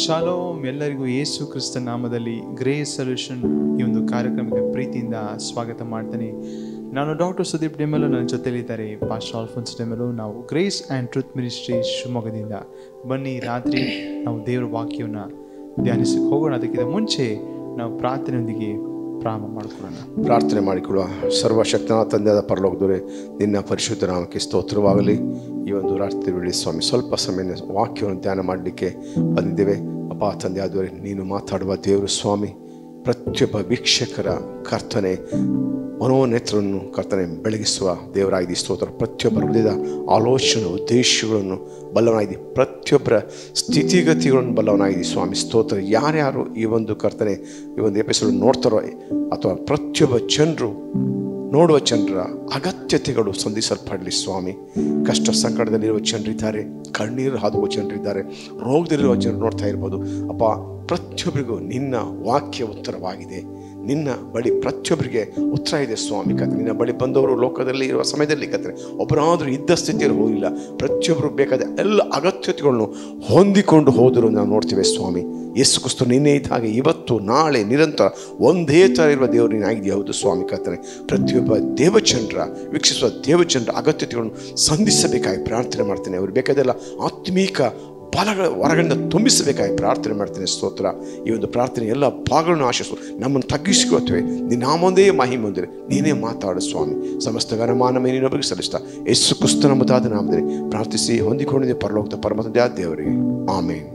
Shalom ಎಲ್ಲರಿಗೂ ಯೇಸು ಕ್ರಿಸ್ತ ನಾಮದಲ್ಲಿ ಗ್ರೇ ಸೊಲ್ಯೂಷನ್ ಈ ಒಂದು ಕಾರ್ಯಕ್ರಮಕ್ಕೆ ಪ್ರೀತಿಯಿಂದ ಸ್ವಾಗತ ಮಾಡ್ತೇನೆ ನಾನು ಡಾಕ್ಟರ್ ಸುದೀಪ್ ಡೆಮೆಲೋ ನನ್ನ ಜೊತೆಲಿದ್ದಾರೆ ಪಾಸ್ಟ್ ಆಲ್ಫೋನ್ಸ್ ಡೆಮೆಲೋ ನಾವು ಗ್ರೇಸ್ ಆ್ಯಂಡ್ ಟ್ರೂತ್ ಮಿನಿಸ್ಟ್ರಿ ಶಿವಮೊಗ್ಗದಿಂದ ಬನ್ನಿ ರಾತ್ರಿ ನಾವು ದೇವರ ವಾಕ್ಯವನ್ನು ಧ್ಯಾನಿಸಕ್ಕೆ ಹೋಗೋಣ ಅದಕ್ಕಿಂತ ಮುಂಚೆ ನಾವು ಪ್ರಾರ್ಥನೆಯೊಂದಿಗೆ ಪ್ರಾರಂಭ ಮಾಡ್ಕೊಳ್ಳೋಣ ಪ್ರಾರ್ಥನೆ ಮಾಡಿಕೊಳ್ಳುವ ಸರ್ವಶಕ್ತನ ತಂದೆಯಾದ ಪರಲೋಕದವರೇ ನಿನ್ನ ಪರಿಶುದ್ಧ ನಾಮಕ್ಕೆ ಸ್ತೋತ್ರವಾಗಲಿ ಈ ಒಂದು ರಾತ್ರಿ ವೇಳೆ ಸ್ವಾಮಿ ಸ್ವಲ್ಪ ಸಮಯ ವಾಕ್ಯವನ್ನು ಧ್ಯಾನ ಮಾಡಲಿಕ್ಕೆ ಬಂದಿದ್ದೇವೆ ಅಪ್ಪ ತಂದೆ ಆದವರೇ ನೀನು ಮಾತಾಡುವ ದೇವರು ಸ್ವಾಮಿ ಪ್ರತಿಯೊಬ್ಬ ವೀಕ್ಷಕರ ಕರ್ತನೆ ಮನೋನೇತ್ರವನ್ನು ಕರ್ತನೆ ಬೆಳಗಿಸುವ ದೇವರಾಗಿದೆ ಸ್ತೋತ್ರ ಪ್ರತಿಯೊಬ್ಬ ಹೃದಯದ ಆಲೋಚನೆ ಉದ್ದೇಶಗಳನ್ನು ಬಲ್ಲವನಾಗಿದೆ ಪ್ರತಿಯೊಬ್ಬರ ಸ್ಥಿತಿಗತಿಗಳನ್ನು ಬಲ್ಲವನಾಗಿದೆ ಸ್ವಾಮಿ ಸ್ತೋತ್ರ ಯಾರ್ಯಾರು ಈ ಒಂದು ಕರ್ತನೆ ಈ ಒಂದು ಎಪಿಸೋಡ್ ನೋಡ್ತಾರೋ ಅಥವಾ ಪ್ರತಿಯೊಬ್ಬ ಜನರು ನೋಡುವ ಜನರ ಅಗತ್ಯತೆಗಳು ಸಂಧಿಸಲ್ಪಡಲಿ ಸ್ವಾಮಿ ಕಷ್ಟ ಸಂಕಟದಲ್ಲಿರುವ ಜನರಿದ್ದಾರೆ ಕಣ್ಣೀರು ಹಾದುವ ಜನರಿದ್ದಾರೆ ರೋಗದಲ್ಲಿರುವ ಜನರು ನೋಡ್ತಾ ಇರ್ಬೋದು ಅಪ್ಪ ಪ್ರತಿಯೊಬ್ಬರಿಗೂ ನಿನ್ನ ವಾಕ್ಯ ಉತ್ತರವಾಗಿದೆ ನಿನ್ನ ಬಳಿ ಪ್ರತಿಯೊಬ್ಬರಿಗೆ ಉತ್ತರ ಇದೆ ಸ್ವಾಮಿ ಕತೆ ನಿನ್ನ ಬಳಿ ಬಂದವರು ಲೋಕದಲ್ಲಿ ಇರುವ ಸಮಯದಲ್ಲಿ ಕತೆ ಒಬ್ಬರಾದರೂ ಇದ್ದ ಸ್ಥಿತಿಯಲ್ಲಿ ಹೋಗಿಲ್ಲ ಪ್ರತಿಯೊಬ್ಬರು ಬೇಕಾದ ಎಲ್ಲ ಅಗತ್ಯತೆಗಳನ್ನು ಹೊಂದಿಕೊಂಡು ಹೋದರು ನಾವು ನೋಡ್ತೇವೆ ಸ್ವಾಮಿ ಯೇಸು ಕ್ರಿಸ್ತು ನಿನ್ನೆ ಇದ್ದ ಹಾಗೆ ಇವತ್ತು ನಾಳೆ ನಿರಂತರ ಒಂದೇ ಥರ ಇರುವ ದೇವರು ನೀನು ಆಗಿದೆ ಹೌದು ಸ್ವಾಮಿ ಕರ್ತನೆ ಪ್ರತಿಯೊಬ್ಬ ದೇವಚಂದ್ರ ವೀಕ್ಷಿಸುವ ದೇವಚಂದ್ರ ಅಗತ್ಯತೆಗಳನ್ನು ಸಂಧಿಸಬೇಕಾಗಿ ಪ್ರಾರ್ಥನೆ ಮಾಡ್ತೇನೆ ಅವರು ಬೇಕಾದೆಲ್ಲ ಆತ್ಮೀಕ ಬಲಗಳ ಹೊರಗಳಿಂದ ತುಂಬಿಸಬೇಕಾಗಿ ಪ್ರಾರ್ಥನೆ ಮಾಡ್ತೇನೆ ಸ್ತೋತ್ರ ಈ ಒಂದು ಪ್ರಾರ್ಥನೆ ಎಲ್ಲ ಭಾಗಗಳನ್ನು ಆಶಿಸು ನಮ್ಮನ್ನು ತಗ್ಗಿಸಿಕೊಳ್ತೇವೆ ನಿನ್ನ ನಾಮೊಂದೇ ಮಹಿಮೆ ಹೊಂದಿರೆ ನೀನೇ ಮಾತಾಡು ಸ್ವಾಮಿ ಸಮಸ್ತ ಗಣಮಾನ ಮೇಲಿನೊಬ್ಬರಿಗೆ ಸಲ್ಲಿಸ್ತಾ ಯೇಸು ಕ್ರಿಸ್ತ ನಮ್ಮದಾದ ನಾಮದಲ್ಲಿ ಪ್ರಾರ್ಥಿಸಿ ಹೊಂದಿಕೊಂಡಿದ್ದೆ ಪರಲೋಕದ ಪರಮತಂದೆ ದೇವರಿಗೆ ಆಮೇನ್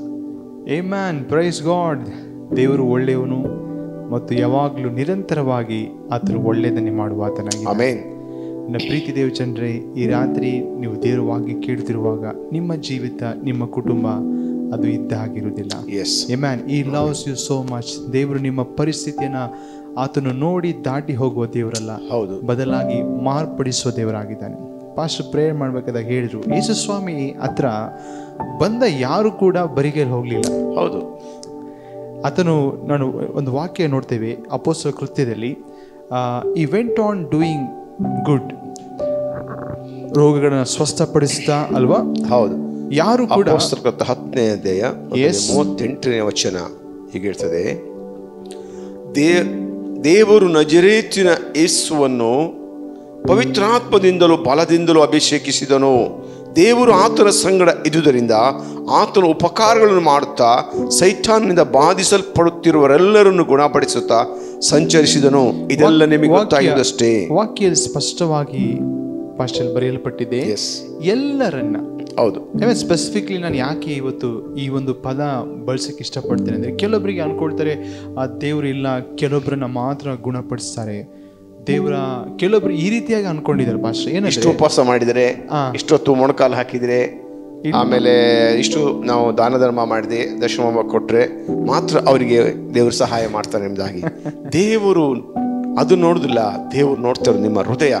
ಏ ಮ್ಯಾನ್ ಪ್ರೈಸ್ ಗಾಡ್ ದೇವರು ಒಳ್ಳೆಯವನು ಮತ್ತು ಯಾವಾಗಲೂ ನಿರಂತರವಾಗಿ ಆತನು ಒಳ್ಳೆಯದನ್ನೇ ಮಾಡುವ ಆತನಾಗಿ ಆಮೇನ್ ನನ್ನ ಪ್ರೀತಿ ದೇವಚಂದ್ರೆ ಈ ರಾತ್ರಿ ನೀವು ದೇವರವಾಗಿ ಕೇಳ್ತಿರುವಾಗ ನಿಮ್ಮ ಜೀವಿತ ನಿಮ್ಮ ಕುಟುಂಬ ಅದು ಇದ್ದ ಹಾಗಿರುವುದಿಲ್ಲ yes amen he loves you so much ದೇವರು ನಿಮ್ಮ ಪರಿಸ್ಥಿತಿಯನ್ನ ಆತನು ನೋಡಿ ದಾಟಿ ಹೋಗುವ ದೇವರಲ್ಲ ಹೌದು ಬದಲಾಗಿ ಮಾರ್ಪಡಿಸುವ ದೇವರಾಗಿದ್ದಾನೆ ಪಾಸ್ಟ್ ಪ್ರೇಯರ್ ಮಾಡ್ಬೇಕಾದಾಗ ಹೇಳಿದ್ರು ಯೇಸು ಸ್ವಾಮಿ ಹತ್ರ ಬಂದ ಯಾರು ಕೂಡ ಬರಿಗೈಲಿ ಹೋಗಲಿಲ್ಲ ಹೌದು ಆತನು ನಾನು ಒಂದು ವಾಕ್ಯ ನೋಡ್ತೇವೆ ಅಪೋಸ್ತ ಕೃತ್ಯದಲ್ಲಿ he went on doing good ರೋಗಗಳನ್ನ ಸ್ವಸ್ಥಪಡಿಸ್ತಾ ಅಲ್ವಾ ಹೌದು ಯಾರು ಕೂಡ ಅಪೋಸ್ತಲಕೃತ ಹತ್ತನೇ ಅಧ್ಯಾಯ Yes. ಮೂವತ್ತೆಂಟನೇ ವಚನ ಹೀಗಿರ್ತದೆ ದೇ ದೇವರು ನಜರೇತಿನ ಯೇಸುವನ್ನು ಪವಿತ್ರಾತ್ಮದಿಂದಲೂ ಬಲದಿಂದಲೂ ಅಭಿಷೇಕಿಸಿದನು ದೇವರು ಆತನ ಸಂಗಡ ಇದ್ದುದರಿಂದ ಆತನ ಉಪಕಾರಗಳನ್ನು ಮಾಡುತ್ತಾ ಸೈತಾನ್ನಿಂದ ಬಾಧಿಸಲ್ಪಡುತ್ತಿರುವರೆಲ್ಲರನ್ನು ಗುಣಪಡಿಸುತ್ತಾ ಸಂಚರಿಸಿದನು ಇದೆಲ್ಲ ನಿಮಗೆ ಗೊತ್ತಾಗಿದಷ್ಟೇ ವಾಕ್ಯದಲ್ಲಿ ಸ್ಪಷ್ಟವಾಗಿ ಭಾಷೆಯಲ್ಲಿ ಬರೆಯಲ್ಪಟ್ಟಿದೆ ಎಸ್ ಎಲ್ಲರನ್ನ ಹೌದು ಸ್ಪೆಸಿಫಿಕ್ಲಿ ನಾನು ಯಾಕೆ ಇವತ್ತು ಈ ಒಂದು ಪದ ಬಳಸಕ್ಕೆ ಇಷ್ಟಪಡ್ತೇನೆ ಅಂದರೆ ಕೆಲವೊಬ್ಬರಿಗೆ ಅನ್ಕೊಳ್ತಾರೆ ಆ ದೇವರು ಇಲ್ಲ ಕೆಲವೊಬ್ಬರನ್ನ ಮಾತ್ರ ಗುಣಪಡಿಸ್ತಾರೆ ದೇವರ ಕೆಲವೊಬ್ರು ಈ ರೀತಿಯಾಗಿ ಅನ್ಕೊಂಡಿದ್ದಾರೆ ಭಾಷೆ ಇಷ್ಟು ಏನಂದ್ರೆ ಉಪವಾಸ ಮಾಡಿದರೆ ಹಾ. ಇಷ್ಟೊತ್ತು ಮೊಣಕಾಲು ಹಾಕಿದರೆ ಆಮೇಲೆ ಇಷ್ಟು ನಾವು ದಾನ ಧರ್ಮ ಮಾಡಿದೆ ದಶಮ ಕೊಟ್ರೆ ಮಾತ್ರ ಅವರಿಗೆ ದೇವರು ಸಹಾಯ ಮಾಡ್ತಾರೆ ಎಂಬುದಾಗಿ ದೇವರು ಅದು ನೋಡುದಿಲ್ಲ ದೇವರು ನೋಡ್ತಾರೆ ನಿಮ್ಮ ಹೃದಯ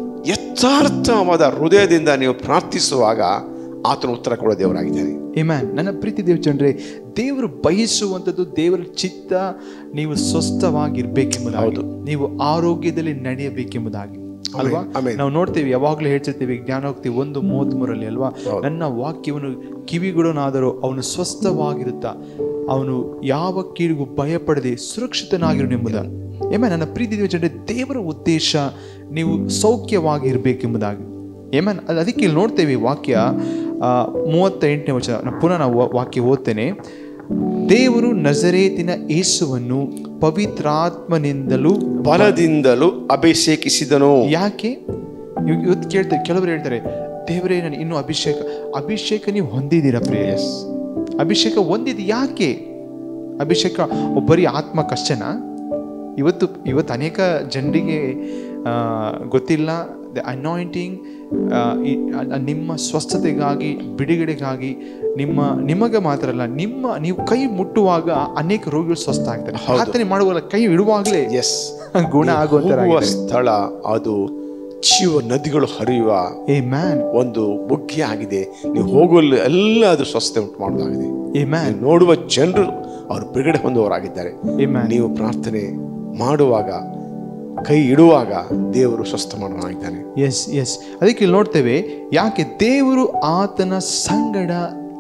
ಯಥಾರ್ಥವಾದ ಹೃದಯದಿಂದ ನೀವು ಪ್ರಾರ್ಥಿಸುವಾಗ ಆತನ ಉತ್ತರ ಕೊಡೋ ದೇವರಾಗಿದ್ದಾನೆ ಮ್ಯಾನ್ ನನ್ನ ಪ್ರೀತಿ ದೇವಚಂದ್ರೆ ದೇವರು ಬಯಸುವಂಥದ್ದು ದೇವರ ಚಿತ್ತ ನೀವು ಸ್ವಸ್ಥವಾಗಿರ್ಬೇಕೆಂಬುದಾಗಿ ಹೌದು. ನೀವು ಆರೋಗ್ಯದಲ್ಲಿ ನಡೆಯಬೇಕೆಂಬುದಾಗಿ ಅಲ್ವಾ ಆಮೇನ್. ನಾವು ನೋಡ್ತೇವೆ ಯಾವಾಗಲೂ ಹೇಳ್ತಿರ್ತೀವಿ ಜ್ಞಾನೋಕ್ತಿ ಒಂದು ಮೂವತ್ತ್ ಮೂರಲ್ಲಿ ಅಲ್ವಾ ನನ್ನ ವಾಕ್ಯವನ್ನು ಕಿವಿಗೊಡನಾದರೂ ಅವನು ಸ್ವಸ್ಥವಾಗಿರುತ್ತಾ ಅವನು ಯಾವ ಕೀಳಿಗೂ ಭಯಪಡದೆ ಸುರಕ್ಷಿತನಾಗಿರು ಎಂಬುದ ಏಮ ನನ್ನ ಪ್ರೀತಿ ದೇವಚಂದ್ರೆ ದೇವರ ಉದ್ದೇಶ ನೀವು ಸೌಖ್ಯವಾಗಿರ್ಬೇಕೆಂಬುದಾಗಿ ಏಮನ್ ಅದು ಅದಕ್ಕೆ ಇಲ್ಲಿ ನೋಡ್ತೇವೆ ಈ ವಾಕ್ಯ ಆ, ಮೂವತ್ತ ಎಂಟನೇ ವಚನ ನಾನು ಪುನಃ ನಾವು ವಾ- ವಾಕ್ಯ ಓದ್ತೇನೆ ದೇವರು ನಜರೇತಿನ ಯೇಸುವನ್ನು ಪವಿತ್ರಾತ್ಮನಿಂದಲೂ ಬಲದಿಂದಲೂ ಅಭಿಷೇಕಿಸಿದನು ಯಾಕೆ ಇವ್- ಇವತ್ತು ಕೇಳ್ತಾರೆ ಕೆಲವರು ಹೇಳ್ತಾರೆ ದೇವರೇ ನಾನು ಇನ್ನೂ ಅಭಿಷೇಕ ಅಭಿಷೇಕ ನೀವು ಹೊಂದಿದ್ದೀರಾ ಪ್ರೇಯಸ್ ಅಭಿಷೇಕ ಹೊಂದಿದ್ದು ಯಾಕೆ ಅಭಿಷೇಕ ಒಬ್ಬರಿ ಆತ್ಮಕ್ಕಷ್ಟೇನಾ ಇವತ್ತು ಇವತ್ತು ಅನೇಕ ಜನರಿಗೆ ಆ, ಗೊತ್ತಿಲ್ಲ ದ ಅನಾಯಿಂಟಿಂಗ್ ನಿಮ್ಮ ಸ್ವಸ್ಥತೆಗಾಗಿ ಬಿಡುಗಡೆಗಾಗಿ ನಿಮ್ಮ ನಿಮಗೆ ಮಾತ್ರ ಅಲ್ಲ ನಿಮ್ಮ ನೀವು ಕೈ ಮುಟ್ಟುವಾಗ ಅನೇಕ ರೋಗಿಗಳು ಸ್ವಸ್ಥ ಆಗ್ತಾರೆ ಪ್ರಾರ್ಥನೆ ಮಾಡುವಾಗ ಕೈ ಇಡುವಾಗಲೇ ಎಸ್ ಗುಣ ಆಗುವಂತ ಹೋಗುವ ಸ್ಥಳ ಅದು ಜೀವ ನದಿಗಳು ಹರಿಯುವ ಏ ಮ್ಯಾನ್ ಒಂದು ಬುಗ್ಗೆ ಆಗಿದೆ ನೀವು ಹೋಗಲು ಎಲ್ಲ ಅದು ಸ್ವಸ್ಥತೆ ಉಂಟು ಮಾಡೋದಾಗಿದೆ ಏ ಮ್ಯಾನ್ ನೀವು ನೋಡುವ ಜನರು ಅವರು ಬಿಡುಗಡೆ ಹೊಂದುವವರಾಗಿದ್ದಾರೆ ಏ ಮ್ಯಾನ್ ನೀವು ಪ್ರಾರ್ಥನೆ ಮಾಡುವಾಗ ಕೈ ಇಡುವಾಗ ದೇವರು ಸ್ವಸ್ಥ ಮಾಡೋನಾಗಿದ್ದಾನೆ ಎಸ್ ಎಸ್ ಅದಕ್ಕೆ ಇಲ್ಲಿ ನೋಡ್ತೇವೆ ಯಾಕೆ ದೇವರು ಆತನ ಸಂಗಡ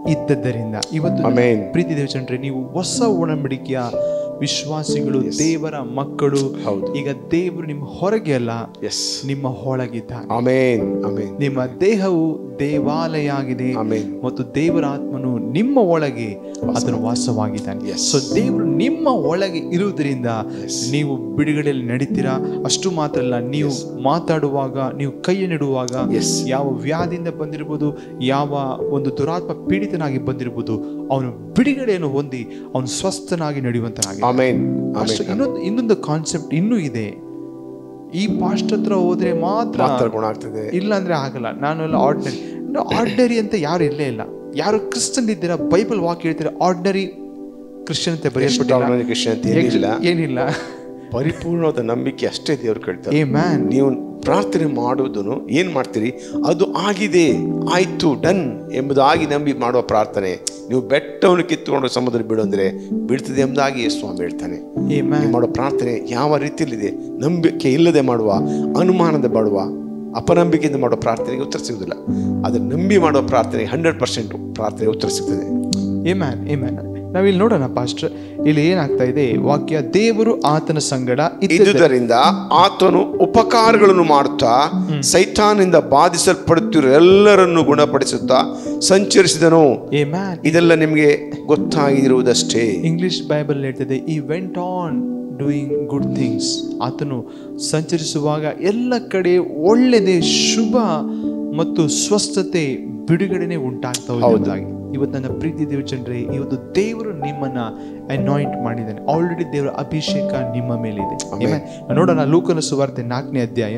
ಇದ್ದದ್ದರಿಂದ ಇವತ್ತು Amen. ಪ್ರೀತಿ ದೇವಚಂದ್ರೆ ನೀವು ಹೊಸ ಒಡಂಬಡಿಕೆಯ ವಿಶ್ವಾಸಿಗಳು ದೇವರ ಮಕ್ಕಳು ಹೌದು. ಈಗ ದೇವರು ನಿಮ್ಮ ಹೊರಗೆ ಅಲ್ಲ ಎಸ್ ನಿಮ್ಮ ಒಳಗಿದ್ದಾನೆ ಅಮೇನ್ ಅಮೇನ್ ನಿಮ್ಮ ದೇಹವು ದೇವಾಲಯ ಆಗಿದೆ ಆಮೇನ್. ಮತ್ತು ದೇವರ ಆತ್ಮನು ನಿಮ್ಮ ಒಳಗೆ ಅದನ್ನು ವಾಸವಾಗಿದ್ದಾನೆ Yes. ಸೊ ದೇವರು ನಿಮ್ಮ ಒಳಗೆ ಇರುವುದರಿಂದ ನೀವು ಬಿಡುಗಡೆಯಲ್ಲಿ ನಡೀತೀರಾ ಅಷ್ಟು ಮಾತ್ರ ಅಲ್ಲ ನೀವು ಮಾತಾಡುವಾಗ ನೀವು ಕೈಯನ್ನಿಡುವಾಗ Yes. ಯಾವ ವ್ಯಾಧಿಯಿಂದ ಬಂದಿರ್ಬೋದು ಯಾವ ಒಂದು ದುರಾತ್ಮ ಪೀಡಿತನಾಗಿ ಬಂದಿರ್ಬೋದು ಅವನು ಬಿಡುಗಡೆಯನ್ನು ಹೊಂದಿ ಅವನು ಸ್ವಸ್ಥನಾಗಿ ನಡೆಯುವಂತನಾಗಿ ಆಮೇನ್ ಅಷ್ಟು ಆಮೇನ್ ಇನ್ನೊಂದು ಇನ್ನೊಂದು ಕಾನ್ಸೆಪ್ಟ್ ಇನ್ನೂ ಇದೆ ಈ ಪಾಸ್ಟ್ ಹತ್ರ ಹೋದ್ರೆ ಮಾತ್ರ ಮಾತ್ರ ಗುಣ ಆಗ್ತದೆ ಇಲ್ಲ ಅಂದ್ರೆ ಆಗಲ್ಲ ನಾನು ಎಲ್ಲ ಆರ್ಡಿನರಿ ಆರ್ಡಿನರಿ ಅಂತ ಯಾರು ಇಲ್ಲೇ ಇಲ್ಲ ಯಾರು ಕ್ರಿಸ್ತನ್ ಇದ್ದೀರಾ ಬೈಬಲ್ ವಾಕ್ ಹೇಳ್ತೀರಾ ಆರ್ಡಿನರಿ ಕ್ರಿಶ್ಚಿಯನ್ ಅಂತ ಬರೆಯಲ್ಪಟ್ಟಿಲ್ಲ ಎಷ್ಟಾವಣೆ ಕೃಷ್ಣ ಅಂತ ಏನಿಲ್ಲ ಏನಿಲ್ಲ ಪರಿಪೂರ್ಣವಾದ ನಂಬಿಕೆ ಅಷ್ಟೇ ದೇವ್ರು ಕೇಳ್ತಾರೆ ಏ ಮ್ಯಾನ್ ನೀವು ಪ್ರಾರ್ಥನೆ ಮಾಡುವುದನ್ನು ಏನ್ ಮಾಡ್ತೀರಿ ಅದು ಆಗಿದೆ ಆಯ್ತು ಡನ್ ಎಂಬುದಾಗಿ ನಂಬಿ ಮಾಡುವ ಪ್ರಾರ್ಥನೆ ನೀವು ಬೆಟ್ಟವನ್ನು ಕಿತ್ತುಕೊಂಡು ಸಮುದ್ರ ಬಿಡು ಅಂದ್ರೆ ಬೀಳ್ತದೆ ಎಂಬುದಾಗಿ ಸ್ವಾಮಿ ಹೇಳ್ತಾನೆ ಏ ಮ್ಯಾನ್ ನೀವು ಮಾಡೋ ಪ್ರಾರ್ಥನೆ ಯಾವ ರೀತಿಯಲ್ಲಿದೆ ನಂಬಿಕೆ ಇಲ್ಲದೆ ಮಾಡುವ ಅನುಮಾನದ ಮಾಡುವ ಅಪನಂಬಿಕೆಯಿಂದ ಮಾಡೋ ಪ್ರಾರ್ಥನೆಗೆ ಉತ್ತರ ಸಿಗುವುದಿಲ್ಲ ಆದರೆ ನಂಬಿ ಮಾಡೋ ಪ್ರಾರ್ಥನೆಗೆ ಹಂಡ್ರೆಡ್ ಪರ್ಸೆಂಟ್ ಪ್ರಾರ್ಥನೆಗೆ ಉತ್ತರ ಸಿಗ್ತದೆ ಏ ಮ್ಯಾನ್ ಏ ಮ್ಯಾನ್ ನಾವಿಲ್ಲಿ ನೋಡೋಣ ಪಾಸ್ಟರ್ ಇಲ್ಲಿ ಏನಾಗ್ತಾ ಇದೆ ವಾಕ್ಯ ದೇವರು ಆತನ ಸಂಗಡ ಇದ್ದ ಇದ್ದುದರಿಂದ ಆತನು ಉಪಕಾರಗಳನ್ನು ಮಾಡುತ್ತಾ ಸೈತಾನಿಂದ ಬಾಧಿಸಲ್ಪಡುತ್ತಿರುವ ಎಲ್ಲರನ್ನು ಗುಣಪಡಿಸುತ್ತಾ ಸಂಚರಿಸಿದನು ಏ ಮ್ಯಾನ್ ಇದೆಲ್ಲ ನಿಮಗೆ ಗೊತ್ತಾಗಿರುವುದಷ್ಟೇ ಇಂಗ್ಲಿಷ್ ಬೈಬಲ್ ಹೇಳ್ತದೆ he went on doing good things ಆತನು ಸಂಚರಿಸುವಾಗ ಎಲ್ಲ ಕಡೆ ಒಳ್ಳೆಯದೇ ಶುಭ ಮತ್ತು ಸ್ವಸ್ಥತೆ ಬಿಡುಗಡೆನೆ ಉಂಟಾಗ್ತಾ ಹೋಗುವುದಾಗಿ ಇವತ್ತು ನನ್ನ ಪ್ರೀತಿ ದೇವಚಂದ್ರೆ ಇವತ್ತು ದೇವರು ನಿಮ್ಮನ್ನ ಅನಾಯಿಂಟ್ ಮಾಡಿದ್ದಾನೆ ಆಲ್ರೆಡಿ ದೇವರ ಅಭಿಷೇಕ ನಿಮ್ಮ ಮೇಲಿದೆ Amen. ನೋಡೋಣ ಲೂಕನ ಸುವಾರ್ತೆ ನಾಲ್ಕನೇ ಅಧ್ಯಾಯ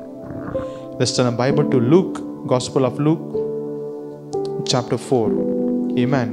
ನನ್ನ Bible to Luke gospel of Luke chapter four amen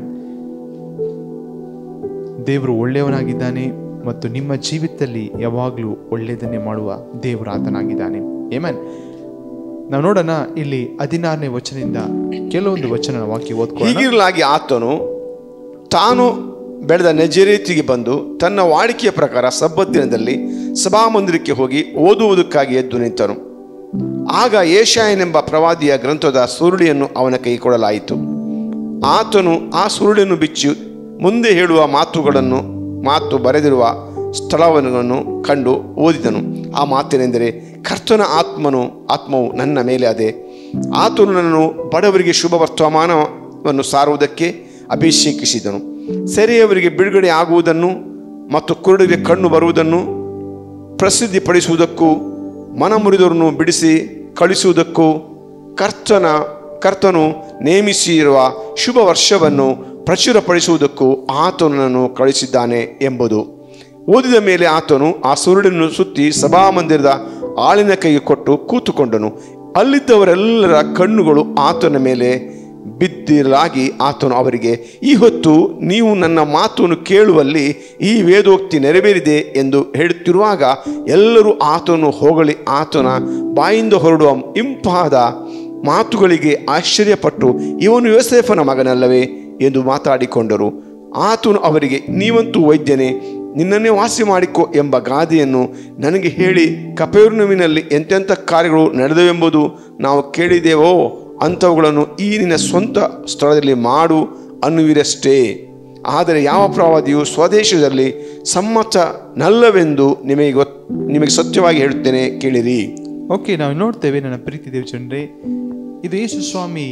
ದೇವರು ಒಳ್ಳೆಯವನಾಗಿದ್ದಾನೆ ಮತ್ತು ನಿಮ್ಮ ಜೀವಿತದಲ್ಲಿ ಯಾವಾಗಲೂ ಒಳ್ಳೆಯದನ್ನೇ ಮಾಡುವ ದೇವರು ಆತನಾಗಿದ್ದಾನೆ ಏಮನ್ ನಾವು ನೋಡೋಣ ಇಲ್ಲಿ ಹದಿನಾರನೇ ವಚನದಿಂದ ಕೆಲವೊಂದು ವಚನ ವಾಕ್ಯ ಓದ್ಕೊಳ್ಳೋಣ ಹೀಗಿರಲಾಗಿ ಆತನು ತಾನು ಬೆಳೆದ ನಜರೇತಿಗೆ ಬಂದು ತನ್ನ ವಾಡಿಕೆಯ ಪ್ರಕಾರ ಸಬ್ಬತ್ ದಿನದಲ್ಲಿ ಸಭಾಮಂದಿರಕ್ಕೆ ಹೋಗಿ ಓದುವುದಕ್ಕಾಗಿ ಎದ್ದು ನಿಂತನು ಆಗ ಏಷಾಯನೆಂಬ ಪ್ರವಾದಿಯ ಗ್ರಂಥದ ಸುರುಳಿಯನ್ನು ಅವನ ಕೈ ಕೊಡಲಾಯಿತು ಆತನು ಆ ಸುರುಳಿಯನ್ನು ಬಿಚ್ಚಿ ಮುಂದೆ ಹೇಳುವ ಮಾತುಗಳನ್ನು ಮಾತು ಬರೆದಿರುವ ಸ್ಥಳವನ್ನು ಕಂಡು ಓದಿದನು ಆ ಮಾತೇನೆಂದರೆ ಕರ್ತನ ಆತ್ಮನು ಆತ್ಮವು ನನ್ನ ಮೇಲೆ ಅದೇ ಆತನು ನನ್ನನ್ನು ಬಡವರಿಗೆ ಶುಭ ವರ್ತಮಾನವನ್ನು ಸಾರುವುದಕ್ಕೆ ಅಭಿಷೇಕಿಸಿದನು ಸೆರೆಯವರಿಗೆ ಬಿಡುಗಡೆ ಆಗುವುದನ್ನು ಮತ್ತು ಕುರುಡರಿಗೆ ಕಣ್ಣು ಬರುವುದನ್ನು ಪ್ರಸಿದ್ಧಿಪಡಿಸುವುದಕ್ಕೂ ಮನಮುರಿದವರನ್ನು ಬಿಡಿಸಿ ಕಳಿಸುವುದಕ್ಕೂ ಕರ್ತನ ಕರ್ತನು ನೇಮಿಸಿರುವ ಶುಭ ವರ್ಷವನ್ನು ಪ್ರಚುರಪಡಿಸುವುದಕ್ಕೂ ಆತನನ್ನು ಕಳಿಸಿದ್ದಾನೆ ಎಂಬುದು ಓದಿದ ಮೇಲೆ ಆತನು ಆ ಸುರುಳನ್ನು ಸುತ್ತಿ ಸಭಾಮಂದಿರದ ಆಳಿನ ಕೈಗೆ ಕೊಟ್ಟು ಕೂತುಕೊಂಡನು ಅಲ್ಲಿದ್ದವರೆಲ್ಲರ ಕಣ್ಣುಗಳು ಆತನ ಮೇಲೆ ಬಿದ್ದಿರಲಾಗಿ ಆತನು ಅವರಿಗೆ ಈ ಹೊತ್ತು ನೀವು ನನ್ನ ಮಾತನ್ನು ಕೇಳುವಲ್ಲಿ ಈ ವೇದೋಕ್ತಿ ನೆರವೇರಿದೆ ಎಂದು ಹೇಳುತ್ತಿರುವಾಗ ಎಲ್ಲರೂ ಆತನು ಹೊಗಳಿ ಆತನ ಬಾಯಿಂದ ಹೊರಡುವ ಇಂಪಾದ ಮಾತುಗಳಿಗೆ ಆಶ್ಚರ್ಯಪಟ್ಟು ಇವನು ಯೋಸೇಫನ ಮಗನಲ್ಲವೇ ಎಂದು ಮಾತಾಡಿಕೊಂಡರು ಆತನು ಅವರಿಗೆ ನೀವಂತೂ ವೈದ್ಯನೇ ನಿನ್ನನ್ನೇ ವಾಸಿ ಮಾಡಿಕೊ ಎಂಬ ಗಾದೆಯನ್ನು ನನಗೆ ಹೇಳಿ ಕಪೇರ್ನುವಿನಲ್ಲಿ ಎಂತೆಂಥ ಕಾರ್ಯಗಳು ನಡೆದವೆಂಬುದು ನಾವು ಕೇಳಿದೆವೋ ಅಂಥವುಗಳನ್ನು ಈ ನಿನ್ನ ಸ್ವಂತ ಸ್ಥಳದಲ್ಲಿ ಮಾಡು ಅನ್ನುವಿರಷ್ಟೇ ಆದರೆ ಯಾವ ಪ್ರವಾದಿಯು ಸ್ವದೇಶದಲ್ಲಿ ಸಮ್ಮತನಲ್ಲವೆಂದು ನಿಮಗೆ ಗೊತ್ ನಿಮಗೆ ಸತ್ಯವಾಗಿ ಹೇಳುತ್ತೇನೆ ಕೇಳಿರಿ ಓಕೆ ನಾವು ನೋಡ್ತೇವೆ ನನ್ನ ಪ್ರೀತಿ ದೇವಚಂದ್ರೆ ಇದು ಯೇಸು ಸ್ವಾಮಿ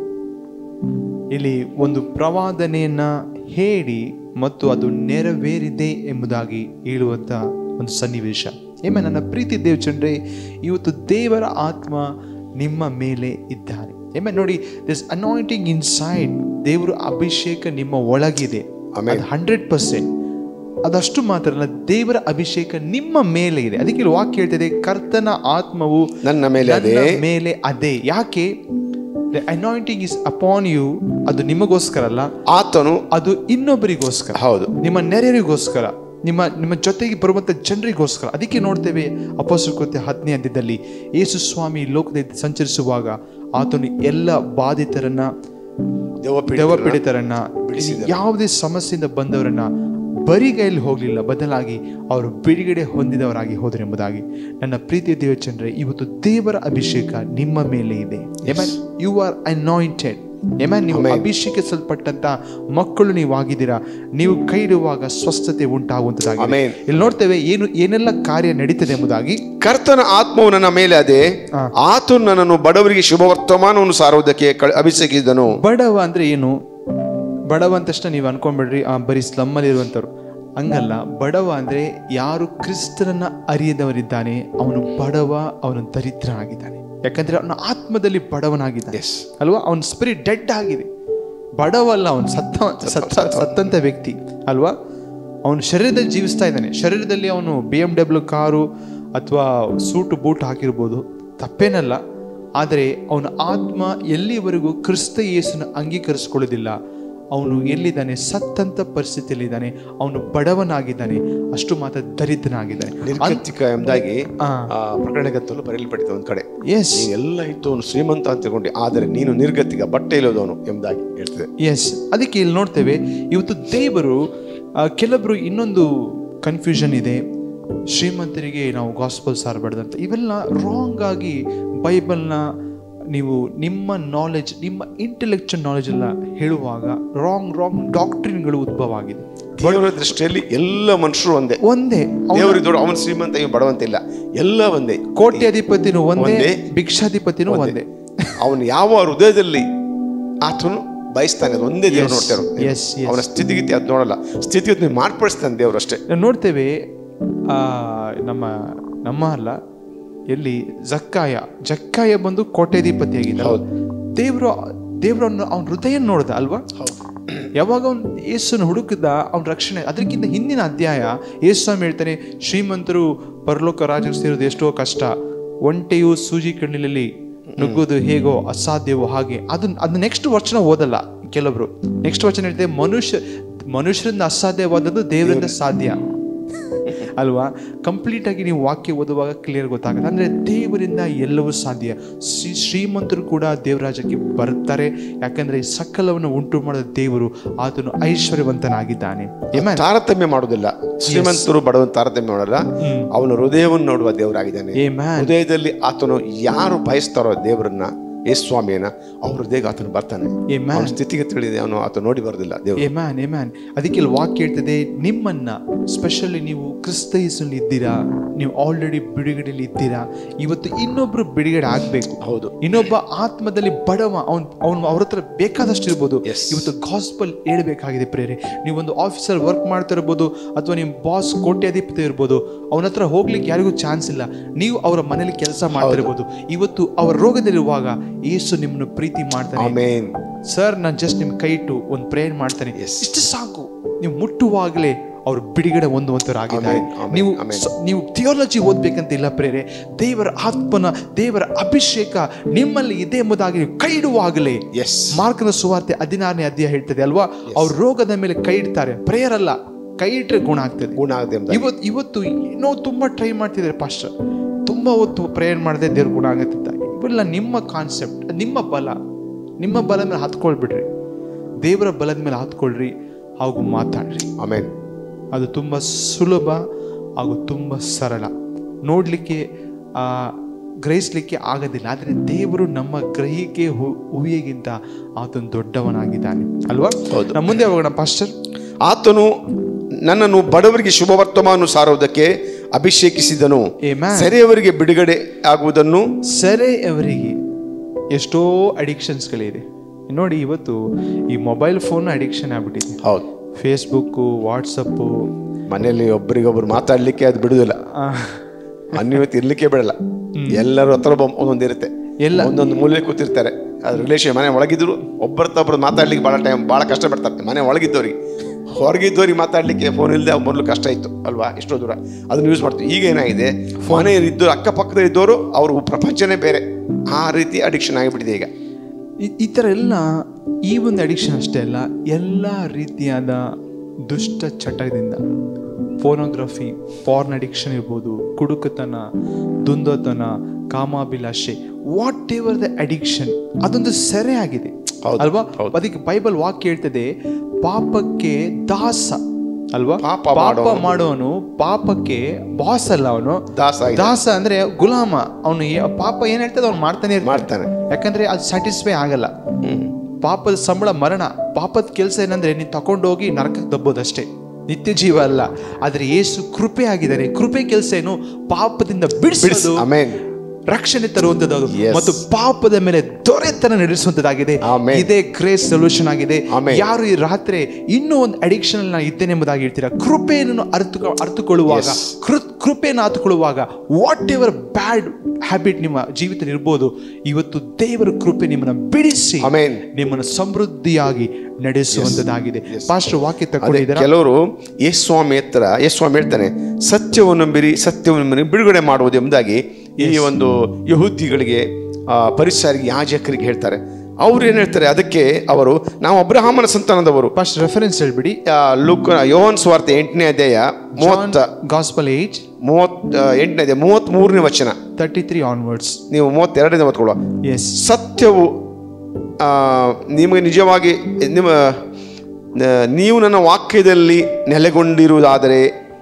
ಇಲ್ಲಿ ಒಂದು ಪ್ರವಾದನೆಯನ್ನ ಹೇಳಿ ಮತ್ತು ಅದು ನೆರವೇರಿದೆ ಎಂಬುದಾಗಿ ಹೇಳುವಂತ ಒಂದು ಸನ್ನಿವೇಶ ಏಮ ನನ್ನ ಪ್ರೀತಿ ದೇವಚಂದ್ರೆ ಇವತ್ತು ದೇವರ ಆತ್ಮ ನಿಮ್ಮ ಮೇಲೆ ಇದ್ದಾನೆ ಏಮ ನೋಡಿ ದಿಸ್ ಅನಾಯಿಂಟಿಂಗ್ ಇನ್ ಸೈಡ್ ದೇವರ ಅಭಿಷೇಕ ನಿಮ್ಮ ಒಳಗಿದೆ Amen. ಹಂಡ್ರೆಡ್ ಪರ್ಸೆಂಟ್ ಅದಷ್ಟು ಮಾತ್ರ ಅಲ್ಲ ದೇವರ ಅಭಿಷೇಕ ನಿಮ್ಮ ಮೇಲೆ ಇದೆ ಅದಕ್ಕೆ ಇಲ್ಲಿ ವಾಕ್ಯ ಹೇಳ್ತಿದೆ ಕರ್ತನ ಆತ್ಮವು ನನ್ನ ಮೇಲೆ ಅದೇ ನನ್ನ ಮೇಲೆ ಅದೇ ಯಾಕೆ the anointing is upon you ಅದು ನಿಮಗೋಸ್ಕರ ಅಲ್ಲ ಆತನು ಅದು ಇನ್ನೊಬ್ಬರಿಗೋಸ್ಕರ ಹೌದು ನಿಮ್ಮ ನೆರೆಯವರಿಗೋಸ್ಕರ ನಿಮ್ಮ ನಿಮ್ಮ ಜೊತೆಗೆ ಬರುವಂತ ಜನರಿಗೋಸ್ಕರ ಅದಕ್ಕೆ ನೋಡ್ತೇವೆ ಅಪೋಸ್ತಲ ಕೃತ್ಯ ಹತ್ತನೇ ಅಧ್ಯಾಯದಲ್ಲಿ ಯೇಸು ಸ್ವಾಮಿ ಈ ಲೋಕದಲ್ಲಿ ಸಂಚರಿಸುವಾಗ ಆತನು ಎಲ್ಲ ಬಾಧಿತರನ್ನ ದೆವ್ವ ದೆವ್ವ ಪೀಡಿತರನ್ನ ಯಾವುದೇ ಸಮಸ್ಯೆಯಿಂದ ಬಂದವರನ್ನ ಬರಿಗೈಯಲ್ಲಿ ಹೋಗಲಿಲ್ಲ ಬದಲಾಗಿ ಅವರು ಬಿಡುಗಡೆ ಹೊಂದಿದವರಾಗಿ ಹೋದರು ಎಂಬುದಾಗಿ ನನ್ನ ಪ್ರೀತಿಯ ದೇವಚಂದ್ರೆ ಇವತ್ತು ದೇವರ ಅಭಿಷೇಕ ನಿಮ್ಮ ಮೇಲೆ ಇದೆ ಯು ಆರ್ ಅನಾಯಿಂಟೆಡ್ ಏಮ್ಯಾನ್ ನೀವು ಅಭಿಷೇಕಿಸಲ್ಪಟ್ಟಂತ ಮಕ್ಕಳು ನೀವು ಆಗಿದ್ದೀರಾ ನೀವು ಕೈ ಇಡುವಾಗ ಸ್ವಸ್ಥತೆ ಉಂಟಾಗುವಂತದಾಗಿದೆ ಆಮೆನ್. ಇಲ್ಲಿ ನೋಡ್ತೇವೆ ಏನು ಏನೆಲ್ಲ ಕಾರ್ಯ ನಡೀತದೆ ಎಂಬುದಾಗಿ ಕರ್ತನ ಆತ್ಮವು ನನ್ನ ಮೇಲೆ ಅದೇ ಆತನು ನನ್ನನ್ನು ಬಡವರಿಗೆ ಶುಭ ವರ್ತಮಾನವನ್ನು ಸಾರುವುದಕ್ಕೆ ಕ- ಅಭಿಷೇಕಿಸಿದನು ಬಡವ ಅಂದ್ರೆ ಏನು ಬಡವ ಅಂತ ತಕ್ಷಣ ನೀವು ಅನ್ಕೊಂಡ್ಬಿಡ್ರಿ ಆ ಬರೀ ಸ್ಲಮ್ಮಲ್ಲಿ ಇರುವಂತವ್ರು ಹಂಗಲ್ಲ ಬಡವ ಅಂದ್ರೆ ಯಾರು ಕ್ರಿಸ್ತನನ್ನ ಅರಿಯದವರಿದ್ದಾನೆ ಅವನು ಬಡವ ಅವನು ದರಿದ್ರ ಆಗಿದ್ದಾನೆ ಯಾಕಂದ್ರೆ ಅವನ ಆತ್ಮದಲ್ಲಿ ಬಡವನಾಗಿದ್ದಾನೆ ಎಸ್ ಅಲ್ವಾ ಅವನ ಸ್ಪಿರಿಟ್ ಡೆಡ್ ಆಗಿದೆ ಬಡವಲ್ಲ ಅವನು ಸತ್ತ ಸತ್ತ ಸತ್ತಂತ ವ್ಯಕ್ತಿ ಅಲ್ವಾ ಅವನು ಶರೀರದಲ್ಲಿ ಜೀವಿಸ್ತಾ ಇದ್ದಾನೆ ಶರೀರದಲ್ಲಿ ಅವನು ಬಿ ಎಮ್ ಡಬ್ಲ್ಯೂ ಕಾರು ಅಥವಾ ಸೂಟು ಬೂಟ್ ಹಾಕಿರ್ಬೋದು ತಪ್ಪೇನಲ್ಲ ಆದರೆ ಅವನ ಆತ್ಮ ಎಲ್ಲಿವರೆಗೂ ಕ್ರಿಸ್ತ ಯೇಸುನ ಅಂಗೀಕರಿಸ್ಕೊಳ್ಳೋದಿಲ್ಲ ಅವನು ಎಲ್ಲಿದ್ದಾನೆ ಸತ್ತಂತ ಪರಿಸ್ಥಿತಿಯಲ್ಲಿದ್ದಾನೆ ಅವನು ಬಡವನಾಗಿದ್ದಾನೆ ಅಷ್ಟು ಮಾತ್ರ ದರಿದ್ರನಾಗಿದ್ದಾನೆ ನಿರ್ಗತಿಕ ಎಂಬುದಾಗಿ ಆ. ಆ ಪ್ರಕರಣಗತ್ತಲು ಬರೆಯಲ್ಪಟ್ಟಿದೆ ಒಂದ್ ಕಡೆ ಎಸ್ ನೀನು ಎಲ್ಲ ಇತ್ತು ಅವನು ಶ್ರೀಮಂತ ಅಂತ ತಿಳ್ಕೊಂಡೆ ಆದರೆ ನೀನು ನಿರ್ಗತಿಕ ಬಟ್ಟೆ ಇಲ್ಲದವನು ಎಂಬುದಾಗಿ ಹೇಳ್ತದೆ ಎಸ್ ಅದಕ್ಕೆ ಇಲ್ಲಿ ನೋಡ್ತೇವೆ ಇವತ್ತು ದೇವರು ಆ, ಕೆಲವೊಬ್ರು ಇನ್ನೊಂದು ಕನ್ಫ್ಯೂಷನ್ ಇದೆ ಶ್ರೀಮಂತರಿಗೆ ನಾವು ಗಾಸ್ಪಲ್ ಸಾರಬಾರ್ದಂತ ಇವೆಲ್ಲ ರಾಂಗ್ ಆಗಿ ಬೈಬಲ್ನ ನೀವು ನಿಮ್ಮ ನಾಲೆಜ್ ನಿಮ್ಮ ಇಂಟೆಲೆಕ್ಚುಯಲ್ ನಾಲೆಜ್ ಎಲ್ಲ ಹೇಳುವಾಗ ರಾಂಗ್ ರಾಂಗ್ ಡಾಕ್ಟ್ರಿನ್ಗಳು ಉದ್ಭವ ಆಗಿದೆ ದೇವರ ದೃಷ್ಟಿಯಲ್ಲಿ ಎಲ್ಲ ಮನುಷ್ಯರು ಒಂದೇ ಒಂದೇ ದೇವರಿಗೆ ದೊಡ್ಡ ಅವನ ಶ್ರೀಮಂತ ಇವ್ ಬಡವಂತ ಇಲ್ಲ ಎಲ್ಲ ಒಂದೇ ಕೋಟ್ಯಾಧಿಪತಿನೂ ಒಂದೇ ಒಂದೇ. ಭಿಕ್ಷಾಧಿಪತಿನೂ ಒಂದೇ ಅವನು ಯಾವ ಹೃದಯದಲ್ಲಿ ಆತನು ಬಯಸ್ತಾನೆ ಅದು ಒಂದೇ ದೇವ್ರು ನೋಡ್ತಾರೋ yes, yes. ಅವನ ಸ್ಥಿತಿಗತಿ ಅದು ನೋಡಲ್ಲ ಸ್ಥಿತಿಗತಿ ನೀವು ಮಾರ್ಪಡಿಸ್ತಾನೆ ದೇವ್ರು ಅಷ್ಟೇ ನಾವು ನೋಡ್ತೇವೆ ಆ, ನಮ್ಮ ನಮ್ಮ ಅಲ್ಲ ಎಲ್ಲಿ ಜಕ್ಕಾಯ ಜಕ್ಕಾಯ ಬಂದು ಕೋಟ್ಯಾಧಿಪತಿ ಆಗಿದ್ದ ಹೌದು. ದೇವರು ದೇವರನ್ನು ಅವನ ಹೃದಯ ನೋಡ್ದ ಅಲ್ವಾ ಯಾವಾಗ ಅವನು ಯೇಸುನ ಹುಡುಕಿದ ಅವನ ರಕ್ಷಣೆ ಅದಕ್ಕಿಂತ ಹಿಂದಿನ ಅಧ್ಯಾಯ ಯೇಸು ಸ್ವಾಮಿ ಹೇಳ್ತಾನೆ ಶ್ರೀಮಂತರು ಪರಲೋಕ ರಾಜರು ಸೇರೋದು ಎಷ್ಟೋ ಕಷ್ಟ ಒಂಟೆಯು ಸೂಜಿ ಕಣ್ಣಿಲಲ್ಲಿ ನುಗ್ಗೋದು ಹೇಗೋ ಅಸಾಧ್ಯವೋ ಹಾಗೆ ಅದನ್ನ ಅದು ನೆಕ್ಸ್ಟ್ ವಚನ ಓದಲ್ಲ ಕೆಲವರು ನೆಕ್ಸ್ಟ್ ವಚನ ಹೇಳ್ತೇವೆ ಮನುಷ್ಯ ಮನುಷ್ಯರಿಂದ ಅಸಾಧ್ಯವಾದದ್ದು ದೇವರಿಂದ ಸಾಧ್ಯ ಅಲ್ವಾ ಕಂಪ್ಲೀಟ್ ಆಗಿ ನೀವು ವಾಕ್ಯ ಓದುವಾಗ ಕ್ಲಿಯರ್ ಗೊತ್ತಾಗುತ್ತೆ ಅಂದ್ರೆ ದೇವರಿಂದ ಎಲ್ಲವೂ ಸಾಧ್ಯ ಶ್ರೀ ಶ್ರೀಮಂತರು ಕೂಡ ದೇವರಾಜಕ್ಕೆ ಬರ್ತಾರೆ ಯಾಕಂದ್ರೆ ಈ ಸಕಲವನ್ನು ಉಂಟು ಮಾಡಿದ ದೇವರು ಆತನು ಐಶ್ವರ್ಯವಂತನಾಗಿದ್ದಾನೆ Amen. ತಾರತಮ್ಯ ಮಾಡುವುದಿಲ್ಲ ಶ್ರೀಮಂತರು ಬಡವನ್ ತಾರತಮ್ಯ ಮಾಡಲ್ಲ ಅವನ ಹೃದಯವನ್ನು ನೋಡುವ ದೇವರಾಗಿದ್ದಾನೆ Amen. ಹೃದಯದಲ್ಲಿ ಆತನು ಯಾರು ಬಯಸ್ತಾರೋ ದೇವರನ್ನ ಯೇಸು ಸ್ವಾಮಿಯನ್ನ ಅವ್ರ ಹೃದಯಕ್ಕೆ ಆತನು ಬರ್ತಾನೆ Amen. ಅವನ ಸ್ಥಿತಿಗತಿಗಳಿದೆ ಅವನು ಆತ ನೋಡಿ ಬರೋದಿಲ್ಲ ದೇವರು ಏಮ್ಯಾನ್ ಏಮ್ಯಾನ್ ಅದಕ್ಕೆ ಇಲ್ಲಿ ವಾಕ್ಯ ಹೇಳ್ತದೆ ನಿಮ್ಮನ್ನ ಸ್ಪೆಷಲಿ ನೀವು ಕ್ರಿಸ್ತ ಯೇಸುನಲ್ಲಿ ಇದ್ದೀರಾ ನೀವು ಆಲ್ರೆಡಿ ಬಿಡುಗಡೆಯಲ್ಲಿ ಇದ್ದೀರಾ ಇವತ್ತು ಇನ್ನೊಬ್ರು ಬಿಡುಗಡೆ ಆಗ್ಬೇಕು ಹೌದು ಇನ್ನೊಬ್ಬ ಆತ್ಮದಲ್ಲಿ ಬಡವ ಅವನ್ ಅವನು ಅವ್ರ ಹತ್ರ ಬೇಕಾದಷ್ಟು ಇರ್ಬೋದು Yes. ಇವತ್ತು ಗಾಸ್ಪಲ್ ಹೇಳ್ಬೇಕಾಗಿದೆ ಪ್ರೇರೆ ನೀವೊಂದು ಆಫೀಸರ್ ವರ್ಕ್ ಮಾಡ್ತಾ ಇರ್ಬೋದು ಅಥವಾ ನಿಮ್ಮ ಬಾಸ್ ಕೋಟ್ಯಾಧಿಪತಿ ಇರ್ಬೋದು ಅವನ ಹತ್ರ ಹೋಗ್ಲಿಕ್ಕೆ ಯಾರಿಗೂ ಚಾನ್ಸ್ ಇಲ್ಲ ನೀವು ಅವರ ಮನೇಲಿ ಕೆಲಸ ಮಾಡ್ತಾ ಇರ್ಬೋದು ಇವತ್ತು ಅವರ ರೋಗದಲ್ಲಿರುವಾಗ ಯೇಸು ನಿಮ್ಮನ್ನು ಪ್ರೀತಿ ಮಾಡ್ತಾನೆ ಆಮೇನ್ ಸರ್ ನಾನು ಜಸ್ಟ್ ನಿಮ್ ಕೈ ಇಟ್ಟು ಒಂದು ಪ್ರೇಯರ್ ಮಾಡ್ತಾನೆ ಇಷ್ಟು ಸಾಕು ನೀವು ಮುಟ್ಟುವಾಗಲೇ ಅವ್ರು ಬಿಡುಗಡೆ ಹೊಂದುವಂತರಾಗಿದ್ದಾರೆ Amen, amen, ನೀವು amen. ಸ- ನೀವು ಥಿಯೋಲಜಿ ಓದ್ಬೇಕಂತ ಇಲ್ಲ ಪ್ರೇರೆ ದೇವರ ಆತ್ಮನ ದೇವರ ಅಭಿಷೇಕ ನಿಮ್ಮಲ್ಲಿ ಇದೆ ಎಂಬುದಾಗಿ ನೀವು ಕೈ ಇಡುವಾಗಲೇ ಎಸ್ ಮಾರ್ಕನ ಸುವಾರ್ತೆ ಹದಿನಾರನೇ ಅಧ್ಯಾಯ ಹೇಳ್ತದೆ ಅಲ್ವಾ ಅವ್ರ ರೋಗದ ಮೇಲೆ ಕೈ ಇಡ್ತಾರೆ ಪ್ರೇಯರ್ ಅಲ್ಲ ಕೈ ಇಟ್ಟರೆ ಗುಣ ಆಗ್ತದೆ ಗುಣ ಆಗದೆ ಎಂಬುದಾಗಿ. ಇವತ್ತು ಇವತ್ತು ಏನೋ ತುಂಬಾ ಟ್ರೈ ಮಾಡ್ತಿದ್ದಾರೆ ಪಾಸ್ಟರ್ ತುಂಬಾ ಹೊತ್ತು ಪ್ರೇಯರ್ ಮಾಡದೆ ದೇವ್ರ ಗುಣ ಆಗತ್ತಿದ್ದ ಇವೆಲ್ಲ ನಿಮ್ಮ ಕಾನ್ಸೆಪ್ಟ್ ನಿಮ್ಮ ಬಲ ನಿಮ್ಮ ಬಲ ಮೇಲೆ ಹತ್ಕೊಳ್ಬಿಡ್ರಿ ದೇವರ ಬಲದ ಮೇಲೆ ಹತ್ಕೊಳ್ರಿ ಹಾಗೂ ಮಾತಾಡ್ರಿ ಆಮೇನ್ ಅದು ತುಂಬ ಸುಲಭ ಹಾಗೂ ತುಂಬ ಸರಳ ನೋಡಲಿಕ್ಕೆ ಗ್ರಹಿಸ್ಲಿಕ್ಕೆ ಆಗೋದಿಲ್ಲ ಆದರೆ ದೇವರು ನಮ್ಮ ಗ್ರಹಿಕೆ ಹು- ಊಹೆಗಿಂತ ಆತನು ದೊಡ್ಡವನಾಗಿದ್ದಾನೆ ಅಲ್ವಾ ಹೌದು. ನಮ್ಮ ಮುಂದೆ ಹೋಗೋಣ ಪಾಸ್ಟರ್ ಆತನು ನನ್ನನ್ನು ಬಡವರಿಗೆ ಶುಭ ವರ್ತಮಾನ ಸಾರುವುದಕ್ಕೆ ಅಭಿಷೇಕಿಸಿದನು Amen. ಸೆರೆಯವರಿಗೆ ಬಿಡುಗಡೆ ಆಗುವುದನ್ನು ಸೆರೆ ಅವರಿಗೆ ಎಷ್ಟೋ ಅಡಿಕ್ಷನ್ಸ್ಗಳಿದೆ ನೋಡಿ ಇವತ್ತು ಈ ಮೊಬೈಲ್ ಫೋನ್ ಅಡಿಕ್ಷನ್ ಆಗ್ಬಿಟ್ಟಿದೆ ಹೌದು ಫೇಸ್ಬುಕ್ಕು ವಾಟ್ಸಪ್ಪು ಮನೆಯಲ್ಲಿ ಒಬ್ಬರಿಗೊಬ್ರು ಮಾತಾಡ್ಲಿಕ್ಕೆ ಅದು ಬಿಡುದಿಲ್ಲ ಅನ್ಯೋನ್ಯತೆ ಇರ್ಲಿಕ್ಕೆ ಬಿಡಲ್ಲ ಎಲ್ಲರ ಹತ್ರ ಒಬ್ಬ- ಒಂದೊಂದು ಇರುತ್ತೆ ಎಲ್ಲ ಒಂದೊಂದು ಮೂಲೆ ಕೂತಿರ್ತಾರೆ ಅದು ರಿಲೇಷನ್ ಮನೆ ಒಳಗಿದ್ರು ಒಬ್ಬರ ಒಬ್ರು ಮಾತಾಡ್ಲಿಕ್ಕೆ ಭಾಳ ಟೈಮ್ ಭಾಳ ಕಷ್ಟಪಡ್ತಾರೆ ಮನೆ ಒಳಗಿದ್ದವ್ರಿಗೆ ಹೊರಗಿದ್ದವ್ರಿಗೆ ಮಾತಾಡ್ಲಿಕ್ಕೆ ಫೋನ್ ಇಲ್ಲದೆ ಮೊದಲು ಕಷ್ಟ ಇತ್ತು ಅಲ್ವಾ ಎಷ್ಟೋ ದೂರ ಅದನ್ನ ಯೂಸ್ ಮಾಡ್ತೀವಿ ಈಗ ಏನಾಗಿದೆ ಮನೆ ಇದ್ದವ್ರು ಅಕ್ಕಪಕ್ಕದ ಇದ್ದವರು ಅವ್ರ ಪ್ರಪಂಚನೇ ಬೇರೆ ಆ ರೀತಿ ಅಡಿಕ್ಷನ್ ಆಗಿಬಿಟ್ಟಿದೆ ಈಗ ಈ- ಈ ಥರ ಎಲ್ಲ ಈ ಒಂದು ಅಡಿಕ್ಷನ್ ಅಷ್ಟೇ ಅಲ್ಲ ಎಲ್ಲ ರೀತಿಯಾದ ದುಷ್ಟ ಚಟದಿಂದ ಫೋನೋಗ್ರಫಿ ಪಾರ್ನ್ ಅಡಿಕ್ಷನ್ ಇರ್ಬೋದು ಕುಡುಕತನ ದುಂದತನ ಕಾಮಾಭಿಲಾಷೆ ವಾಟ್ ಎವರ್ ದ ಅಡಿಕ್ಷನ್ ಅದೊಂದು ಸೆರೆ ಆಗಿದೆ ಹೌದು, ಅಲ್ವಾ ಹೌದು. ಅದಕ್ಕೆ ಬೈಬಲ್ ವಾಕ್ಯ ಹೇಳ್ತದೆ ಪಾಪಕ್ಕೆ ದಾಸ ಅಲ್ವಾ ಪಾಪ ಪಾಪ ಮಾಡೋನು. ಮಾಡೋನು ಪಾಪಕ್ಕೆ ಬಾಸ್ ಅಲ್ಲ ಅವನು ದಾಸ ಆಗಿದೆ. ದಾಸ ಅಂದ್ರೆ ಗುಲಾಮ ಅವನು ಪಾಪ ಏನ್ ಹೇಳ್ತದೆ ಅವ್ನು ಮಾಡ್ತಾನೆ ಇರ್ತಾನೆ. ಮಾಡ್ತಾನೆ ಯಾಕಂದ್ರೆ ಅದು ಸ್ಯಾಟಿಸ್ಫೈ ಆಗಲ್ಲ ಹ್ಮ್ ಪಾಪದ ಸಂಬಳ ಮರಣ ಪಾಪದ ಕೆಲಸ ಏನಂದ್ರೆ ನೀನು ತಗೊಂಡೋಗಿ ನರಕಕ್ಕೆ ದಬ್ಬೋದಷ್ಟೇ ನಿತ್ಯ ಜೀವ ಅಲ್ಲ ಆದರೆ ಯೇಸು ಕೃಪೆ ಆಗಿದ್ದಾರೆ ಕೃಪೆ ಕೆಲಸ ಏನು ಪಾಪದಿಂದ ಬಿಡಿಸೋದು ಆಮೇನ್ ರಕ್ಷಣೆ ತರುವಂತದ್ದು ಅದು. Yes. ಮತ್ತು ಪಾಪದ ಮೇಲೆ ದೊರೆತನ ನಡೆಸುವಂತದ್ದಾಗಿದೆ Amen. ಇದೇ ಕ್ರೇಸ್ ಸೊಲ್ಯೂಷನ್ ಆಗಿದೆ Amen. ಯಾರು ಈ ರಾತ್ರಿ ಇನ್ನೂ ಒಂದು ಅಡಿಕ್ಷನ್ ಅಲ್ಲಿ ನಾನು ಇದ್ದೇನೆ ಎಂಬುದಾಗಿ ಹೇಳ್ತೀರಾ ಕೃಪೆಯನ್ನು ಅರ್ಥ ಅರ್ಥಕೊಳ್ಳುವಾಗ Yes. ಕೃ ಕೃಪೆಯನ್ನು ಅರ್ಥಕೊಳ್ಳುವಾಗ ವಾಟ್ ಎವರ್ ಬ್ಯಾಡ್ ಹ್ಯಾಬಿಟ್ ನಿಮ್ಮ ಜೀವಿತ ಇರ್ಬೋದು ಇವತ್ತು ದೇವರ ಕೃಪೆ ನಿಮ್ಮನ್ನ ಬಿಡಿಸಿ Amen. ನಿಮ್ಮನ್ನು ಸಮೃದ್ಧಿಯಾಗಿ ನಡೆಸುವಂತದ್ದಾಗಿದೆ ಪಾಸ್ಟರ್ ವಾಕ್ಯ ಅದೇ ತಗೊಂಡಿದ್ದೀರಾ ಕೆಲವರು ಯೇಸು ಸ್ವಾಮಿ ಹತ್ರ ಯೇಸು ಸ್ವಾಮಿ ಹೇಳ್ತಾನೆ ಸತ್ಯವನ್ನು ನಂಬಿರಿ ಸತ್ಯವನ್ನು ನಂಬಿರಿ ಬಿಡುಗಡೆ ಮಾಡುವುದು ಎಂಬುದಾಗಿ ಈ ಒಂದು ಯಹೂದಿಗಳಿಗೆ ಆ, ಪರಿಸರಿಗೆ ಯಾಜಕರಿಗೆ ಹೇಳ್ತಾರೆ ಅವ್ರು ಏನು ಹೇಳ್ತಾರೆ ಅದಕ್ಕೆ ಅವರು ನಾವು ಅಬ್ರಹಾಮನ ಸಂತಾನದವರು ಫಸ್ಟ್ ರೆಫರೆನ್ಸ್ ಹೇಳ್ಬಿಡಿ ಆ, ಲೂಕ ಯೋಹನ್ ಸ್ವಾರ್ಥ ಎಂಟನೇ ಅಧ್ಯಾಯ ಮೂವತ್ತ ಗಾಸ್ಪಲ್ ಏಜ್ ಮೂವತ್ ಎಂಟನೇ ಅಧ್ಯಾಯ ಮೂವತ್ತ್ ಮೂರನೇ ವಚನ ತರ್ಟಿ ತ್ರೀ ಆನ್ವರ್ಡ್ಸ್ ನೀವು ಮೂವತ್ತೆರಡನೇ ಓದ್ಕೊಳ್ಳುವ ಎಸ್ ಸತ್ಯವು ಆ, ನಿಮಗೆ ನಿಜವಾಗಿ ನಿಮ್ಮ ಆ, ನೀವು ನನ್ನ ವಾಕ್ಯದಲ್ಲಿ ನೆಲೆಗೊಂಡಿರುವುದಾದರೆ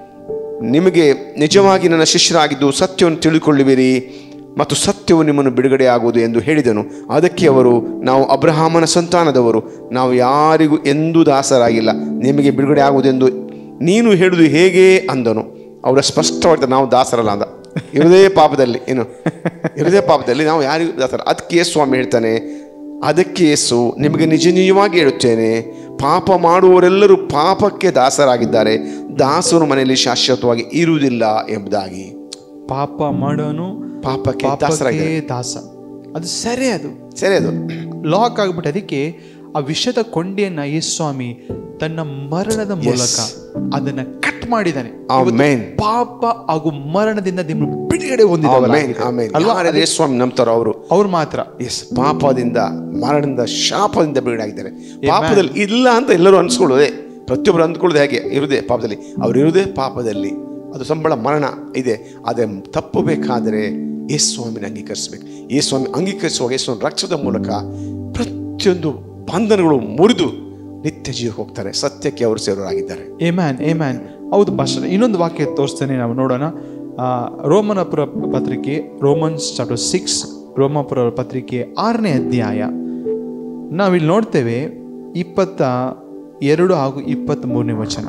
ನಿಮಗೆ ನಿಜವಾಗಿ ನನ್ನ ಶಿಷ್ಯರಾಗಿದ್ದು ಸತ್ಯವನ್ನು ತಿಳಿದುಕೊಳ್ಳುವಿರಿ ಮತ್ತು ಸತ್ಯವು ನಿಮ್ಮನ್ನು ಬಿಡುಗಡೆ ಆಗುವುದು ಎಂದು ಹೇಳಿದನು ಅದಕ್ಕೆ ಅವರು ನಾವು ಅಬ್ರಹಾಮನ ಸಂತಾನದವರು ನಾವು ಯಾರಿಗೂ ಎಂದೂ ದಾಸರಾಗಿಲ್ಲ ನಿಮಗೆ ಬಿಡುಗಡೆ ಆಗುವುದೆಂದು ನೀನು ಹೇಳುವುದು ಹೇಗೆ ಅಂದನು ಅವರ ಸ್ಪಷ್ಟವಾಗಿ ನಾವು ದಾಸರಲ್ಲ ಅಂದ ಇರುವುದೇ ಪಾಪದಲ್ಲಿ ಏನು ಇರುವುದೇ ಪಾಪದಲ್ಲಿ ನಾವು ಯಾರಿಗೂ ದಾಸರ ಅದಕ್ಕೆ ಸ್ವಾಮಿ ಹೇಳ್ತಾನೆ ಅದಕ್ಕೆ ಯೇಸು ನಿಮಗೆ ನಿಜ ನಿಜವಾಗಿ ಹೇಳುತ್ತೇನೆ ಪಾಪ ಮಾಡುವವರೆಲ್ಲರೂ ಪಾಪಕ್ಕೆ ದಾಸರಾಗಿದ್ದಾರೆ ದಾಸರು ಮನೆಯಲ್ಲಿ ಶಾಶ್ವತವಾಗಿ ಇರುವುದಿಲ್ಲ ಎಂಬುದಾಗಿ ಪಾಪ ಮಾಡೋನು ಪಾಪಕ್ಕೆ ಪಾಪಕ್ಕೆ ದಾಸರಾಗಿದ್ದಾರೆ ದಾಸ ಅದು ಸರಿ ಅದು ಸರಿ ಅದು ಲಾಕ್ ಆಗ್ಬಿಟ್ಟು ಅದಕ್ಕೆ ಆ ವಿಷದ ಕೊಂಡೆಯನ್ನ ಯೇಸು ಸ್ವಾಮಿ ತನ್ನ ಮರಣದ ಮೂಲಕ ಅದನ್ನ ಕಟ್ ಮಾಡಿದ್ದಾನೆ ಇವತ್ತು ಆಮೇನ್ ಪಾಪ ಹಾಗೂ ಮರಣದಿಂದ ನಿಮ್ಮ ಬಿಡುಗಡೆ ಆಮೇನ್ ಹೊಂದಿದವರಾಗಿದೆ. ಆಮೇನ್ ಅಲ್ವಾ ಯಾರು ಯೇಸು ಸ್ವಾಮಿ ನಂಬ್ತಾರೋ ಅವರು ಅವ್ರು ಮಾತ್ರ ಎಸ್ ಪಾಪದಿಂದ ಮರಣದಿಂದ ಶಾಪದಿಂದ ಬಿಡುಗಡೆ ಆಗಿದ್ದಾರೆ ಪಾಪದಲ್ಲಿ ಇಲ್ಲ ಅಂತ ಎಲ್ಲರೂ ಅನ್ಸ್ಕೊಳ್ಳೋದೆ ಪ್ರತಿಯೊಬ್ಬರು ಅಂದ್ಕೊಳ್ಳೋದು ಹೇಗೆ ಇರುವುದೇ ಪಾಪದಲ್ಲಿ ಅವ್ರು ಇರುವುದೇ ಪಾಪದಲ್ಲಿ ಅದು ಸಂಬಳ ಮರಣ ಇದೆ ಆದರೆ ತಪ್ಪಬೇಕಾದರೆ ಯೇಸು ಸ್ವಾಮಿನ ಅಂಗೀಕರಿಸಬೇಕು ಯೇಸು ಸ್ವಾಮಿ ಅಂಗೀಕರಿಸುವಾಗ ಯೇಸು ಸ್ವಾಮಿ ರಕ್ಷದ ಮೂಲಕ ಪ್ರತಿಯೊಂದು ಬಂಧನಗಳು ಮುರಿದು ನಿತ್ಯ ಜೀವಕ್ಕೆ ಹೋಗ್ತಾರೆ ಸತ್ಯಕ್ಕೆ ಅವರು ಸೇರೋರಾಗಿದ್ದಾರೆ ಏ ಮ್ಯಾನ್ ಏ ಮ್ಯಾನ್ ಹೌದು ಭಾಷಣ ಇನ್ನೊಂದು ವಾಕ್ಯ ತೋರಿಸ್ತೇನೆ ನಾವು ನೋಡೋಣ ಆ, ರೋಮನಪುರ ಪತ್ರಿಕೆ ರೋಮನ್ಸ್ ಚಾಪ್ಟರ್ ಸಿಕ್ಸ್ ರೋಮಪುರ ಪತ್ರಿಕೆ ಆರನೇ ಅಧ್ಯಾಯ ನಾವಿಲ್ಲಿ ನೋಡ್ತೇವೆ ಇಪ್ಪತ್ತ ಎರಡು ಹಾಗೂ ಇಪ್ಪತ್ತ್ ಮೂರನೇ ವಚನ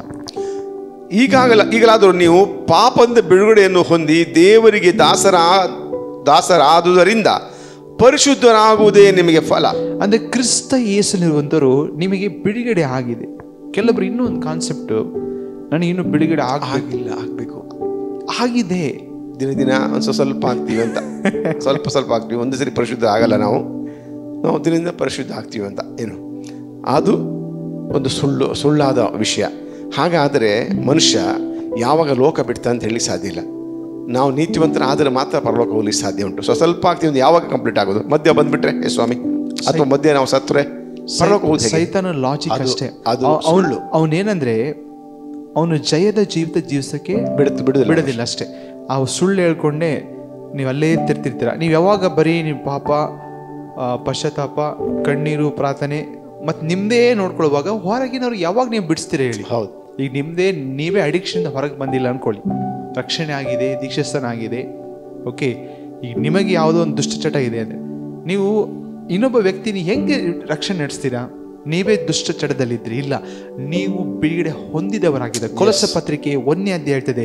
ಈಗಾಗಲ ಈಗಲಾದರೂ ನೀವು ಪಾಪದ ಬಿಡುಗಡೆಯನ್ನು ಹೊಂದಿ ದೇವರಿಗೆ ದಾಸರ ದಾಸರಾದುದರಿಂದ ಪರಿಶುದ್ಧರಾಗುವುದೇ ನಿಮಗೆ ಫಲ ಅಂದ್ರೆ ಕ್ರಿಸ್ತ ಯೇಸುಲಿರುವಂತರು ನಿಮಗೆ ಬಿಡುಗಡೆ ಆಗಿದೆ ಕೆಲವೊಬ್ರು ಇನ್ನೂ ಒಂದು ಕಾನ್ಸೆಪ್ಟ್ ನನಗೆ ಇನ್ನೂ ಬಿಡುಗಡೆ ಆಗಬೇಕು ಆಗಿಲ್ಲ ಆಗಬೇಕು ಆಗಿದೆ ದಿನ ದಿನ ಒಂದು ಸ್ವಲ್ಪ ಸ್ವಲ್ಪ ಆಗ್ತೀವಿ ಅಂತ ಸ್ವಲ್ಪ ಸ್ವಲ್ಪ ಆಗ್ತೀವಿ ಒಂದು ಸರಿ ಪರಿಶುದ್ಧ ಆಗಲ್ಲ ನಾವು ನಾವು ದಿನದಿಂದ ಪರಿಶುದ್ಧ ಆಗ್ತೀವಿ ಅಂತ ಏನು ಅದು ಒಂದು ಸುಳ್ಳು ಸುಳ್ಳಾದ ವಿಷಯ ಹಾಗಾದರೆ ಮನುಷ್ಯ ಯಾವಾಗ ಲೋಕ ಬಿಡ್ತಾ ಅಂತ ಹೇಳಿ ಸಾಧ್ಯ ಇಲ್ಲ ನಾವು ನೀತಿವಂತರ ಆದರೆ ಮಾತ್ರ ಪರಲೋಕ ಹೋಗ್ಲಿಕ್ಕೆ ಸಾಧ್ಯ ಉಂಟು ಸೊ ಸ್ವಲ್ಪ ಆಗ್ತೀವಿ ಒಂದು ಯಾವಾಗ ಕಂಪ್ಲೀಟ್ ಆಗೋದು ಮಧ್ಯ ಬಂದ್ಬಿಟ್ರೆ ಏ ಸ್ವಾಮಿ ಅಥವಾ ಮಧ್ಯೆ ನಾವು ಸತ್ರೆ ಪರಲೋಕ ಹೋಗುದು ಹೇಗೆ? ಸೈತನ ಲಾಜಿಕ್ ಅದು- ಅಷ್ಟೇ ಅದು ಅವನು ಅವನೇನಂದ್ರೆ ಅವನು ಜಯದ ಜೀವಿತ ಜೀವಿಸಕ್ಕೆ ಬಿಡುತ್ತೆ ಬಿಡುದಿಲ್ಲ ಬಿಡೋದಿಲ್ಲ ಅಷ್ಟೇ ಆ ಸುಳ್ಳು ಹೇಳ್ಕೊಂಡೆ ನೀವು ಅಲ್ಲೇ ತಿರ್ತಿರ್ತೀರ ನೀವು ಯಾವಾಗ ಬರೀ ನೀವು ಪಾಪ ಆ, ಪಶ್ಚಾತ್ತಾಪ ಕಣ್ಣೀರು ಪ್ರಾರ್ಥನೆ ಮತ್ತು ನಿಮ್ಮದೇ ನೋಡ್ಕೊಳ್ಳುವಾಗ ಹೊರಗಿನವ್ರು ಯಾವಾಗ ನೀವು ಬಿಡಿಸ್ತೀರ ಹೇಳಿ ಹೌದು ಈಗ ನಿಮ್ಮದೇ ನೀವೇ ಅಡಿಕ್ಷನ್ ಹೊರಗೆ ಬಂದಿಲ್ಲ ಅನ್ಕೊಳ್ಳಿ ರಕ್ಷಣೆ ಆಗಿದೆ ದೀಕ್ಷಾಸ್ಥಾನ ಆಗಿದೆ ಓಕೆ ಈಗ ನಿಮಗೆ ಯಾವುದೋ ಒಂದು ದುಷ್ಟಚಟ ಇದೆ ಅಂದರೆ ನೀವು ಇನ್ನೊಬ್ಬ ವ್ಯಕ್ತಿನ ಹೆಂಗೆ ರಕ್ಷಣೆ ನಡೆಸ್ತೀರಾ ನೀವೇ ದುಷ್ಟಚಟದಲ್ಲಿದ್ರಿ ಇಲ್ಲ ನೀವು ಬಿಡುಗಡೆ ಹೊಂದಿದವರಾಗಿದೆ ಕೊಲಸ ಪತ್ರಿಕೆ ಒಂದನೇ ಅಧ್ಯಾಯ ಹೇಳ್ತದೆ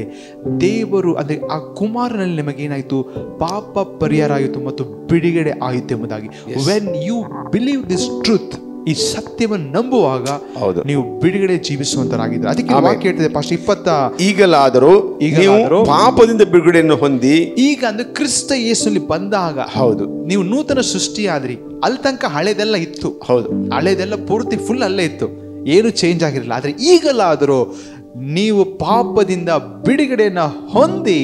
ದೇವರು ಅಂದರೆ ಆ ಕುಮಾರನಲ್ಲಿ ನಿಮಗೇನಾಯಿತು ಪಾಪ ಪರಿಹಾರ ಆಯಿತು ಮತ್ತು ಬಿಡುಗಡೆ ಆಯಿತು ಎಂಬುದಾಗಿ when you believe this truth ಈ ಸತ್ಯವನ್ನು ನಂಬುವಾಗ ಹೌದು. ನೀವು ಬಿಡುಗಡೆ ಜೀವಿಸುವಂತರಾಗಿದ್ರೆ ಅದಕ್ಕೆ ವಾಕ್ಯ ಹೇಳ್ತದೆ ಪಾಸ್ಟ್ ಇಪ್ಪತ್ತ ಈಗಲಾದರೂ ನೀವು ಈಗಲಾದರೂ ಪಾಪದಿಂದ ಬಿಡುಗಡೆಯನ್ನು ಹೊಂದಿ ಈಗ ಅಂದ್ರೆ ಕ್ರಿಸ್ತ ಯೇಸುಲಿ ಬಂದಾಗ ಹೌದು ನೀವು ನೂತನ ಸೃಷ್ಟಿಯಾದ್ರಿ ಅಲ್ಲಿ ತನಕ ಹಳೆದೆಲ್ಲ ಇತ್ತು ಹೌದು ಹಳೆದೆಲ್ಲ ಪೂರ್ತಿ ಫುಲ್ ಅಲ್ಲೇ ಇತ್ತು ಏನು ಚೇಂಜ್ ಆಗಿರಲಿಲ್ಲ ಆದ್ರೆ ಈಗಲಾದರೂ ನೀವು ಪಾಪದಿಂದ ಬಿಡುಗಡೆಯನ್ನ ಹೊಂದಿ